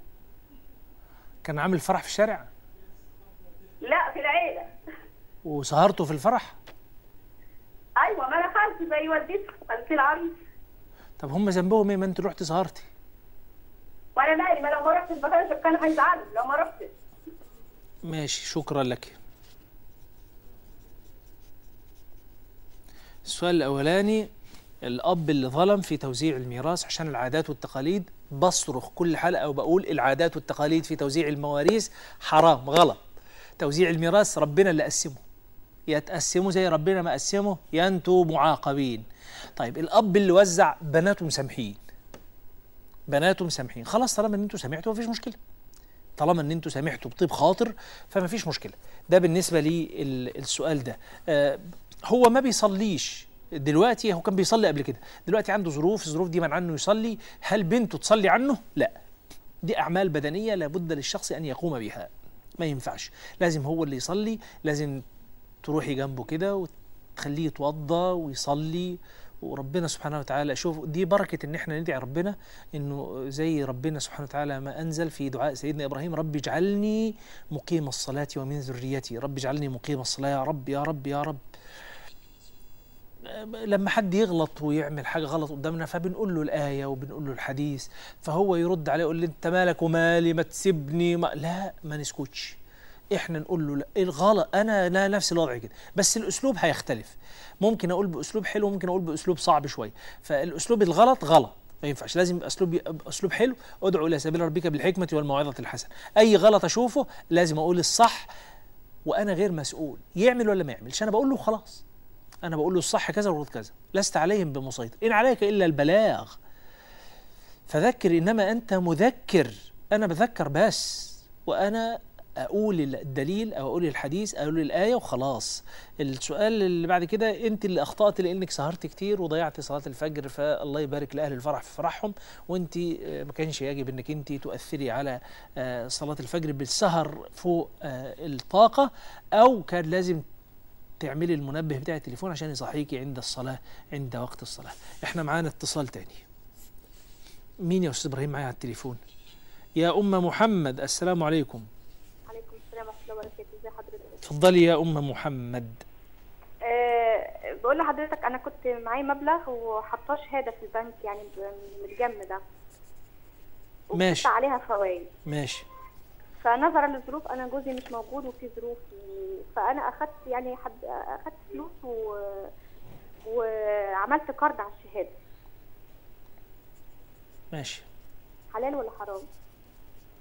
كان عامل فرح في الشارع لا في العيله وسهرته في الفرح ايوه ما انا خالتي زي والدتي خالتي العريس طب هم ذنبهم ايه ما انت رحت سهرتي وانا مالي ما لو ما رحتش ما كانش كان هيزعلوا لو ما رحتش ماشي شكرا لك السؤال الأولاني الأب اللي ظلم في توزيع الميراث عشان العادات والتقاليد بصرخ كل حلقة وبقول العادات والتقاليد في توزيع المواريث حرام غلط توزيع الميراث ربنا اللي قسمه يا تقسموا زي ربنا ما قسمه يا انتوا معاقبين طيب الأب اللي وزع بناته مسامحين بناته مسامحين خلاص طالما ان انتوا سامحتوا مفيش مشكله طالما ان انتوا سامحتوا بطيب خاطر فما فيش مشكله ده بالنسبه للسؤال ده آه هو ما بيصليش دلوقتي هو كان بيصلي قبل كده دلوقتي عنده ظروف الظروف دي منع عنه يصلي هل بنته تصلي عنه لا دي اعمال بدنيه لابد للشخص ان يقوم بها ما ينفعش لازم هو اللي يصلي لازم تروحي جنبه كده وتخليه يتوضى ويصلي وربنا سبحانه وتعالى شوف دي بركة ان احنا ندعي ربنا انه زي ربنا سبحانه وتعالى ما انزل في دعاء سيدنا ابراهيم رب اجعلني مقيم الصلاة ومن ذريتي رب اجعلني مقيم الصلاة يا رب يا رب يا رب لما حد يغلط ويعمل حاجة غلط قدامنا فبنقول له الآية وبنقول له الحديث فهو يرد عليه يقول لي أنت مالك ومالي ما تسيبني ما لا ما نسكتش احنا نقول له لا الغلط انا لا نفس الوضع كده بس الاسلوب هيختلف ممكن اقول باسلوب حلو ممكن اقول باسلوب صعب شويه فالاسلوب الغلط غلط ما ينفعش لازم يبقى اسلوب يبقى اسلوب حلو ادعو الى سبيل ربك بالحكمه والموعظه الحسنه اي غلط اشوفه لازم اقول الصح وانا غير مسؤول يعمل ولا ما يعملش انا بقول له خلاص انا بقول له الصح كذا والغلط كذا لست عليهم بمسيطر ان عليك الا البلاغ فذكر انما انت مذكر انا بذكر بس وانا اقول الدليل او اقول الحديث او اقول الايه وخلاص السؤال اللي بعد كده انت اللي اخطات لانك سهرت كتير وضيعت صلاه الفجر فالله يبارك لاهل الفرح في فرحهم وانت ما كانش يجب انك انت تؤثري على صلاه الفجر بالسهر فوق الطاقه او كان لازم تعملي المنبه بتاع التليفون عشان يصحيكي عند الصلاه عند وقت الصلاه احنا معانا اتصال تاني مين يا استاذ ابراهيم معايا على التليفون يا ام محمد السلام عليكم عليكم السلام ورحمة الله وبركاته ازي حضرتك اتفضلي يا ام محمد أه بقول لحضرتك انا كنت معايا مبلغ وحطاه شهاده في البنك يعني ب- متجمده وكنت ماشي. عليها فوائد ماشي فنظرا للظروف انا جوزي مش موجود وفي ظروف و- فانا اخدت يعني حد اخدت فلوس و... وعملت قرض على الشهاده ماشي حلال ولا حرام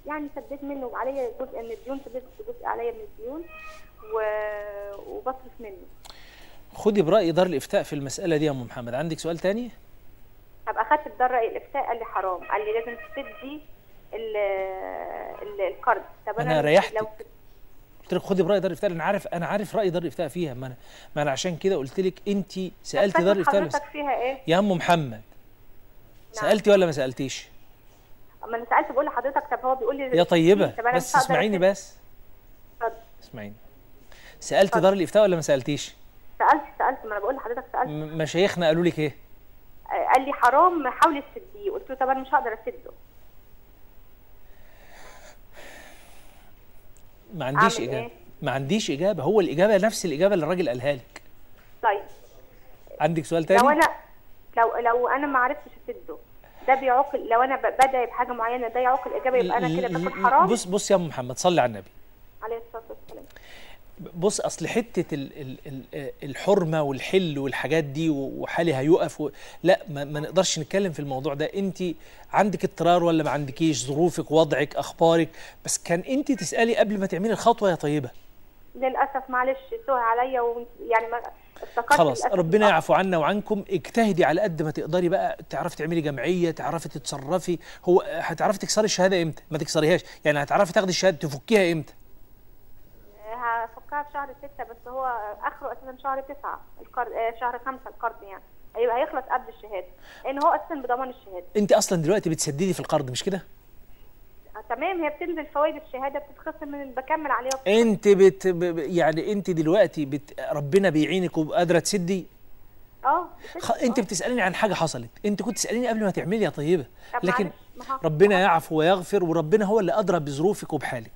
يعني سديت منه وعليا جزء من الديون سددت جزء عليا من الديون و... وبصرف منه خدي براي دار الافتاء في المساله دي يا ام محمد عندك سؤال تاني هبقى اخدت بدار رأي الافتاء قال لي حرام قال لي لازم تسدي ال... ال... القرض طب أنا لو ريحتك. قلت لك خدي براي دار الافتاء انا عارف انا عارف راي دار الافتاء فيها ما انا ما انا عشان كده قلت لك انت سالتي فاكر دار الافتاء حضرتك فيها ايه؟ يا ام محمد سالتي ولا ما سالتيش اما انا سالت بقول لحضرتك طب هو بيقول لي يا طيبه طب أنا بس مش هقدر اسمعيني أسد. بس اتفضل. اسمعيني سالت دار الافتاء ولا ما سالتيش سالت سالت ما انا بقول لحضرتك سالت م- مشايخنا قالوا لك ايه آه، قال لي حرام حاولي تسديه قلت له طب انا مش هقدر اسده ما عنديش أعمل اجابه إيه؟ ما عنديش اجابه هو الاجابه نفس الاجابه اللي الراجل قالها لك طيب عندك سؤال لو تاني انا لو لو انا ما عرفتش اسده ده بيعوقل لو انا ب- بدعي بحاجه معينه ده يعوقل الاجابه يبقى انا كده ل- باكل ل- حرام بص بص يا ام محمد صلي على النبي عليه الصلاه والسلام بص اصل حته ال ال ال الحرمه والحل والحاجات دي وحالي هيقف و... لا ما, ما نقدرش نتكلم في الموضوع ده انت عندك اضطرار ولا ما عندكيش ظروفك وضعك اخبارك بس كان انت تسالي قبل ما تعملي الخطوه يا طيبه للاسف معلش سوها عليا ويعني ما افتكرت خلاص للأسف ربنا آه. يعفو عنا وعنكم اجتهدي على قد ما تقدري بقى تعرفي تعملي جمعيه تعرفي تتصرفي هو هتعرفي تكسري الشهاده امتى ما تكسريهاش يعني هتعرفي تاخدي الشهاده تفكيها امتى هفكها في شهر ستة بس هو اخره اساسا شهر تسعة القرض آه شهر خمسة القرض يعني هيبقى هيخلص قبل الشهاده لان هو اساسا بضمان الشهاده انت اصلا دلوقتي بتسددي في القرض مش كده آه تمام هي بتنزل فوائد الشهاده بتتخصم من بكمل عليها انت بت ب- ب- يعني انت دلوقتي بت ربنا بيعينك وقادره تسدي اه خ... انت بتساليني عن حاجه حصلت انت كنت تساليني قبل ما تعملي يا طيبه طب لكن معلش، ما هو- ربنا يعفو ويغفر وربنا هو اللي ادرى بظروفك وبحالك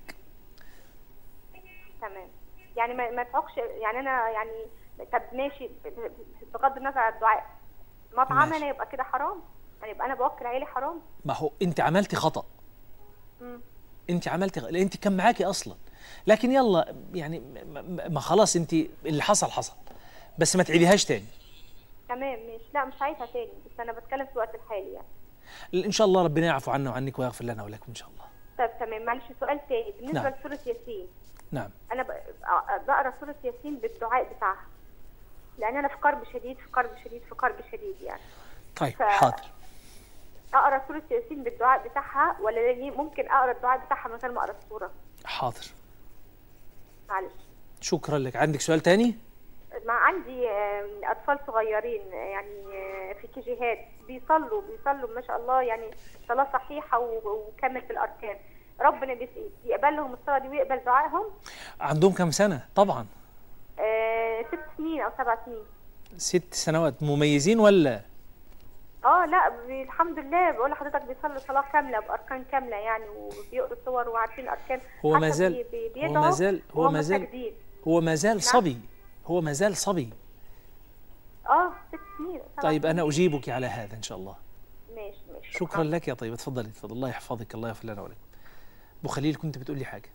تمام يعني ما, ما تعوقش يعني انا يعني طب ماشي ب- ب- بغض النظر عن الدعاء مطعم ماشي. انا يبقى كده حرام يعني يبقى انا بوكل عيالي حرام ما هو انت عملتي خطا مم. انت عملتي غ- لأن انت كان معاكي اصلا لكن يلا يعني م- م- ما خلاص انت اللي حصل حصل بس ما تعيديهاش تاني تمام ماشي لا مش عايزها تاني بس انا بتكلم في الوقت الحالي يعني ان شاء الله ربنا يعفو عنا وعنك ويغفر لنا ولكم ان شاء الله طيب تمام معلش سؤال تاني بالنسبه نعم. لسوره ياسين نعم انا ب- أ- بقرا سوره ياسين بالدعاء بتاعها لان انا في كرب شديد في كرب شديد في كرب شديد يعني طيب ف- حاضر اقرا سوره ياسين بالدعاء بتاعها ولا لاني ممكن اقرا الدعاء بتاعها من غير ما اقرا السوره حاضر معلش شكرا لك عندك سؤال تاني مع عندي آم، اطفال صغيرين آه، يعني آه، في كيجيهات بيصلوا بيصلوا ما شاء الله يعني صلاه صحيحه و- وكامل في الاركان ربنا بيس- بيقبل لهم الصلاه دي ويقبل دعائهم عندهم كم سنه طبعا آه، ست سنين او سبع سنين ست سنوات مميزين ولا اه لا بي- الحمد لله بقول لحضرتك بيصلوا صلاه كامله باركان كامله يعني وبيقروا الصور وعارفين اركان هو حتى ما زال- بي- بي- هو بيدعوا ما زال- هو وهم ما زال- ساجدين. هو ما زال صبي هو ما زال صبي اه ست سنين سبع طيب سنين. انا اجيبك على هذا ان شاء الله ماشي ماشي شكرا لك يا طيب اتفضلي اتفضل الله يحفظك الله يغفر لنا ولكم ابو خليل كنت بتقول لي حاجه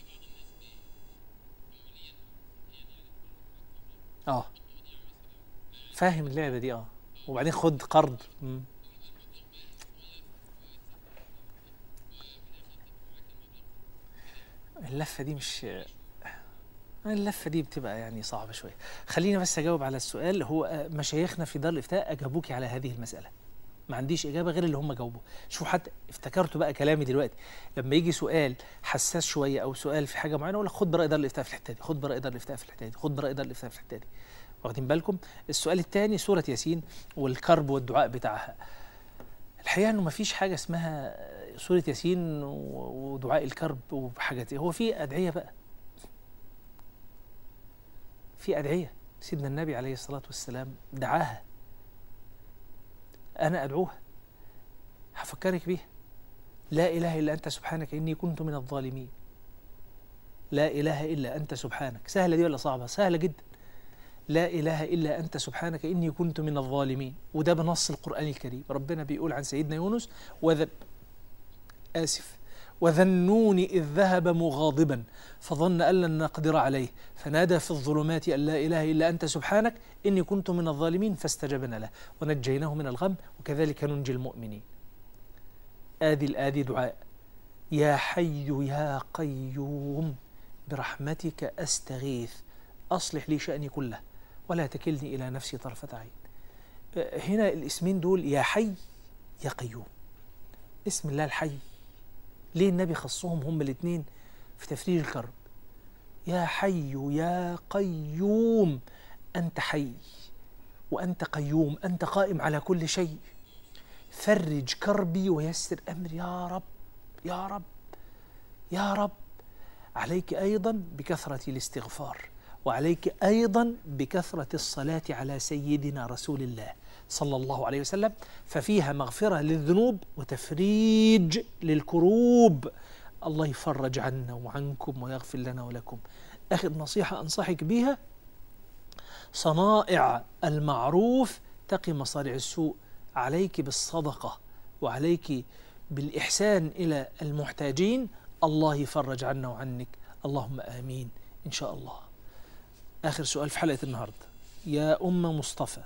اه فاهم اللعبه دي اه وبعدين خد قرض مم. اللفه دي مش اللفه دي بتبقى يعني صعبه شويه خلينا بس اجاوب على السؤال هو آه، مشايخنا في دار الافتاء اجابوك على هذه المساله ما عنديش اجابه غير اللي هم جاوبوه شوفوا حتى افتكرتوا بقى كلامي دلوقتي لما يجي سؤال حساس شويه او سؤال في حاجه معينه اقول لك خد براي دار الافتاء في الحته دي خد براي دار الافتاء في الحته دي خد براي دار الافتاء في الحته دي واخدين بالكم السؤال الثاني سوره ياسين والكرب والدعاء بتاعها الحقيقه انه ما فيش حاجه اسمها سوره ياسين و- ودعاء الكرب وحاجات هو في ادعيه بقى في ادعيه سيدنا النبي عليه الصلاه والسلام دعاها أنا أدعوها هفكرك بيها لا إله إلا أنت سبحانك إني كنت من الظالمين لا إله إلا أنت سبحانك سهلة دي ولا صعبة سهلة جدا لا إله إلا أنت سبحانك إني كنت من الظالمين وده بنص القرآن الكريم ربنا بيقول عن سيدنا يونس وذ آسف وذنون إذ ذهب مغاضبا فظن أن لن نقدر عليه فنادى في الظلمات أن لا إله إلا أنت سبحانك إني كنت من الظالمين فاستجبنا له ونجيناه من الغم وكذلك ننجي المؤمنين آدي الآدي دعاء يا حي يا قيوم برحمتك أستغيث أصلح لي شأني كله ولا تكلني إلى نفسي طرفة عين آه، هنا الاسمين دول يا حي يا قيوم اسم الله الحي ليه النبي خصهم هم الاثنين في تفريج الكرب يا حي يا قيوم أنت حي وأنت قيوم أنت قائم على كل شيء فرج كربي ويسر أمري يا رب يا رب يا رب عليك أيضا بكثرة الاستغفار وعليك أيضا بكثرة الصلاة على سيدنا رسول الله صلى الله عليه وسلم ففيها مغفرة للذنوب وتفريج للكروب الله يفرج عنا وعنكم ويغفر لنا ولكم آخر نصيحة أنصحك بها صنائع المعروف تقي مصارع السوء عليك بالصدقة وعليك بالإحسان إلى المحتاجين الله يفرج عنا وعنك اللهم آمين إن شاء الله آخر سؤال في حلقة النهاردة يا أم مصطفى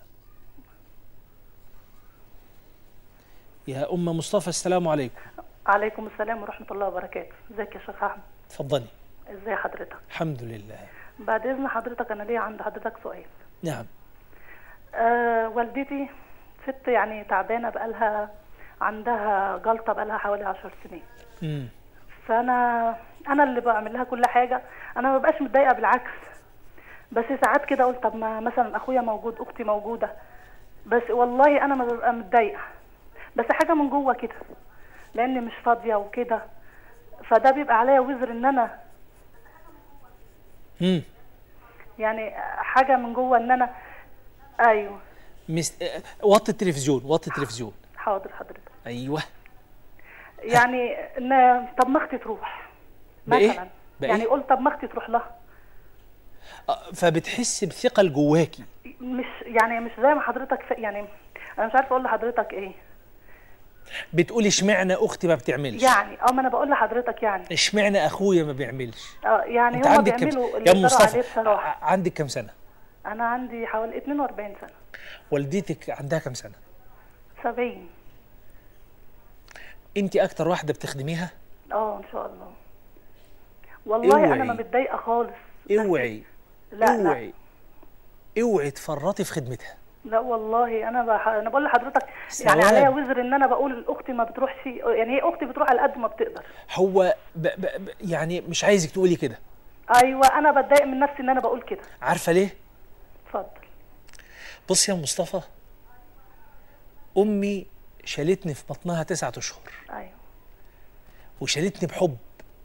يا أم مصطفى السلام عليكم عليكم السلام ورحمة الله وبركاته ازيك يا شيخ أحمد تفضلي ازي حضرتك الحمد لله بعد إذن حضرتك أنا ليا عند حضرتك سؤال نعم آه والدتي ست يعني تعبانة بقالها عندها جلطة بقالها حوالي عشر سنين مم. فأنا أنا اللي بعمل لها كل حاجة أنا ما ببقاش متضايقة بالعكس بس ساعات كده قلت طب ما مثلا أخويا موجود أختي موجودة بس والله أنا ما ببقى متضايقة بس حاجة من جوه كده لأني مش فاضية وكده فده بيبقى عليا وزر إن أنا مم. يعني حاجة من جوه إن أنا أيوه مس... آه، وطي التلفزيون وطي التلفزيون حاضر حضرتك أيوه يعني إن طب ما أختي تروح بإيه؟ مثلا بإيه؟ يعني قلت طب ما أختي تروح لها آه، فبتحس بثقل جواكي مش يعني مش زي ما حضرتك ف... يعني انا مش عارفه اقول لحضرتك ايه بتقولي اشمعنى اختي ما بتعملش يعني اه ما انا بقول لحضرتك يعني اشمعنى اخويا ما بيعملش اه يعني انت هما عندك كم بيعملوا اللي يا يقدروا مصطفى عليه بصراحه ع- عندك كم سنه انا عندي حوالي 42 سنه والدتك عندها كم سنه 70 انت اكتر واحده بتخدميها اه ان شاء الله والله انا اوعي. ما متضايقه خالص اوعي لا لا اوعي اوعي تفرطي في خدمتها لا والله انا بح... انا بقول لحضرتك يعني ثواب. عليا وزر ان انا بقول لاختي ما بتروحش يعني هي اختي بتروح على قد ما بتقدر هو ب... ب... ب... يعني مش عايزك تقولي كده ايوه انا بتضايق من نفسي ان انا بقول كده عارفه ليه اتفضل بص يا مصطفى امي شالتني في بطنها تسعة اشهر ايوه وشالتني بحب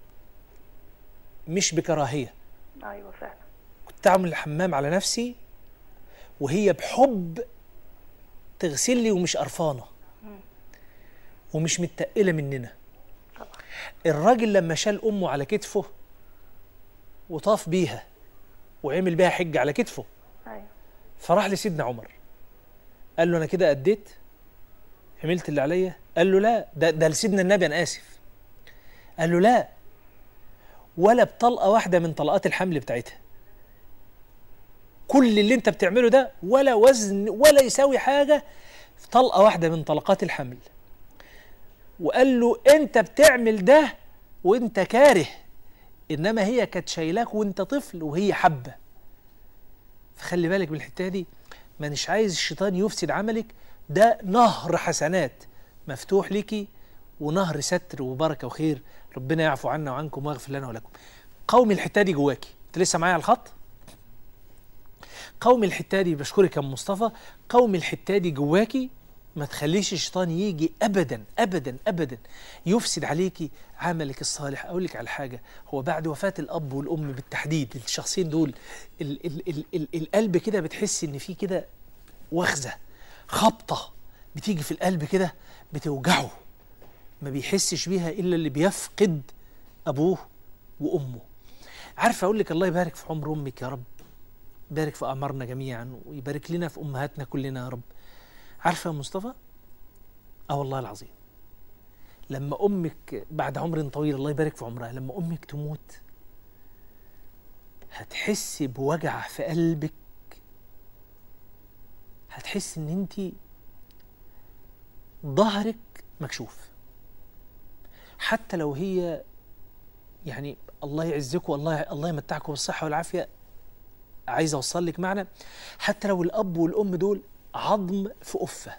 مش بكراهيه ايوه فعلا كنت اعمل الحمام على نفسي وهي بحب تغسل لي ومش قرفانه ومش متقله مننا الراجل لما شال امه على كتفه وطاف بيها وعمل بيها حج على كتفه ايوه فراح لسيدنا عمر قال له انا كده اديت عملت اللي عليا قال له لا ده ده لسيدنا النبي انا اسف قال له لا ولا بطلقه واحده من طلقات الحمل بتاعتها كل اللي انت بتعمله ده ولا وزن ولا يساوي حاجه في طلقه واحده من طلقات الحمل وقال له انت بتعمل ده وانت كاره انما هي كانت شايلاك وانت طفل وهي حبه فخلي بالك من الحته دي مانيش عايز الشيطان يفسد عملك ده نهر حسنات مفتوح ليكي ونهر ستر وبركه وخير ربنا يعفو عنا وعنكم ويغفر لنا ولكم قومي الحته دي جواكي انت لسه معايا على الخط قومي الحته دي بشكرك يا أم مصطفى قومي الحته دي جواكي ما تخليش الشيطان يجي ابدا ابدا ابدا يفسد عليكي عملك الصالح اقول لك على حاجه هو بعد وفاه الاب والام بالتحديد الشخصين دول ال ال ال ال القلب كده بتحس ان في كده وخزه خبطه بتيجي في القلب كده بتوجعه ما بيحسش بيها الا اللي بيفقد ابوه وامه عارف اقول لك الله يبارك في عمر امك يا رب يبارك في اعمارنا جميعا ويبارك لنا في امهاتنا كلنا يا رب عارفه يا مصطفى اه والله العظيم لما امك بعد عمر طويل الله يبارك في عمرها لما امك تموت هتحسي بوجع في قلبك هتحس ان انت ظهرك مكشوف حتى لو هي يعني الله يعزكم الله الله يمتعكم بالصحه والعافيه عايز اوصل لك معنى حتى لو الاب والام دول عظم في قفه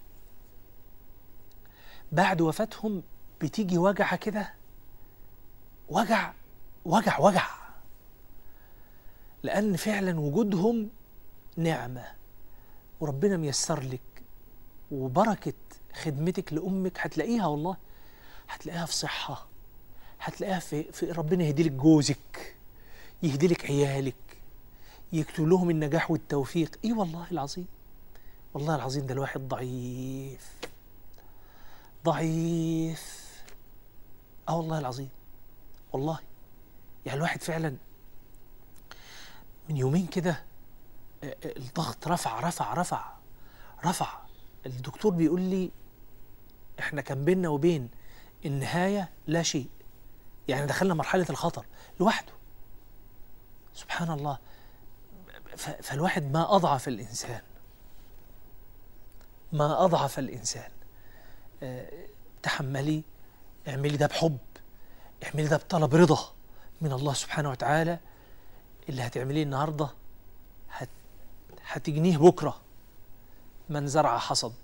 بعد وفاتهم بتيجي وجعه كده وجع وجع وجع لان فعلا وجودهم نعمه وربنا ميسر لك وبركه خدمتك لامك هتلاقيها والله هتلاقيها في صحه هتلاقيها في, في ربنا يهدي لك جوزك يهدي لك عيالك يكتب لهم النجاح والتوفيق اي والله العظيم والله العظيم ده الواحد ضعيف ضعيف اه والله العظيم والله يعني الواحد فعلا من يومين كده آه، آه، الضغط رفع رفع رفع رفع الدكتور بيقول لي احنا كان بيننا وبين النهايه لا شيء يعني دخلنا مرحله الخطر لوحده سبحان الله ف- فالواحد ما اضعف الانسان ما اضعف الانسان آه، تحملي اعملي ده بحب اعملي ده بطلب رضا من الله سبحانه وتعالى اللي هتعمليه النهارده هت هتجنيه بكره من زرع حصد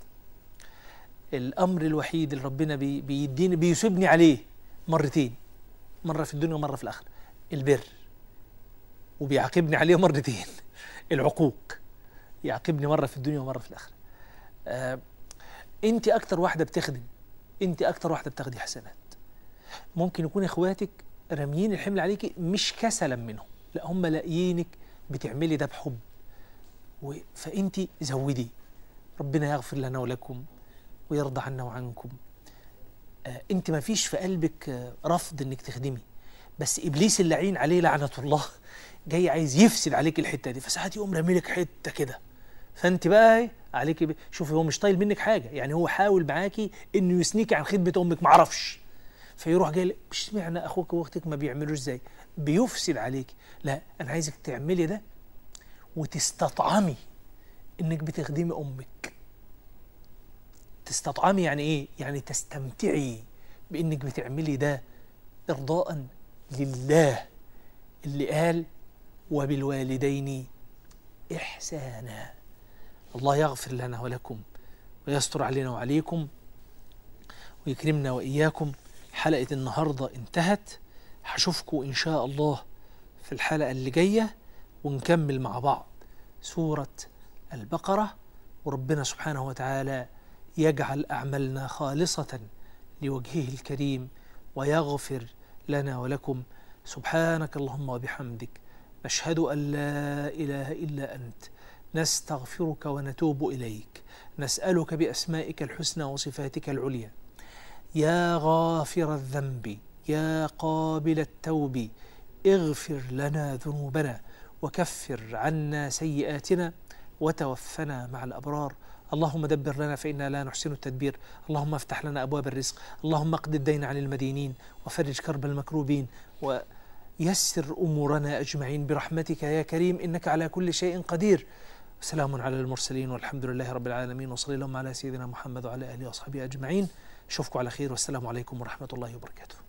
الامر الوحيد اللي ربنا بي بيديني بيسيبني عليه مرتين مره في الدنيا ومره في الاخره البر وبيعاقبني عليه مرتين العقوق يعاقبني مره في الدنيا ومره في الاخره آه انت اكتر واحده بتخدم انت اكتر واحده بتاخدي حسنات ممكن يكون اخواتك راميين الحمل عليكي مش كسلا منهم لا هم لاقيينك بتعملي ده بحب و- فانت زودي ربنا يغفر لنا ولكم ويرضى عنا وعنكم آه انت ما فيش في قلبك آه رفض انك تخدمي بس ابليس اللعين عليه لعنه الله جاي عايز يفسد عليك الحته دي فساعات يقوم رامي لك حته كده فانت بقى ايه عليك ب... شوفي هو مش طايل منك حاجه يعني هو حاول معاكي انه يثنيكي عن خدمه امك ما عرفش فيروح جاي لك، مش معنى اخوك واختك ما بيعملوش زي بيفسد عليك لا انا عايزك تعملي ده وتستطعمي انك بتخدمي امك تستطعمي يعني ايه يعني تستمتعي بانك بتعملي ده ارضاء لله اللي قال وبالوالدين احسانا الله يغفر لنا ولكم ويستر علينا وعليكم ويكرمنا واياكم حلقه النهارده انتهت هشوفكم ان شاء الله في الحلقه اللي جايه ونكمل مع بعض سوره البقره وربنا سبحانه وتعالى يجعل اعمالنا خالصه لوجهه الكريم ويغفر لنا ولكم سبحانك اللهم وبحمدك نشهد ان لا اله الا انت نستغفرك ونتوب اليك نسالك باسمائك الحسنى وصفاتك العليا يا غافر الذنب يا قابل التوب اغفر لنا ذنوبنا وكفر عنا سيئاتنا وتوفنا مع الابرار اللهم دبر لنا فإنا لا نحسن التدبير اللهم افتح لنا أبواب الرزق اللهم اقض الدين عن المدينين وفرج كرب المكروبين ويسر أمورنا أجمعين برحمتك يا كريم إنك على كل شيء قدير وسلام على المرسلين والحمد لله رب العالمين وصلى اللهم على سيدنا محمد وعلى آله وأصحابه أجمعين أشوفكم على خير والسلام عليكم ورحمة الله وبركاته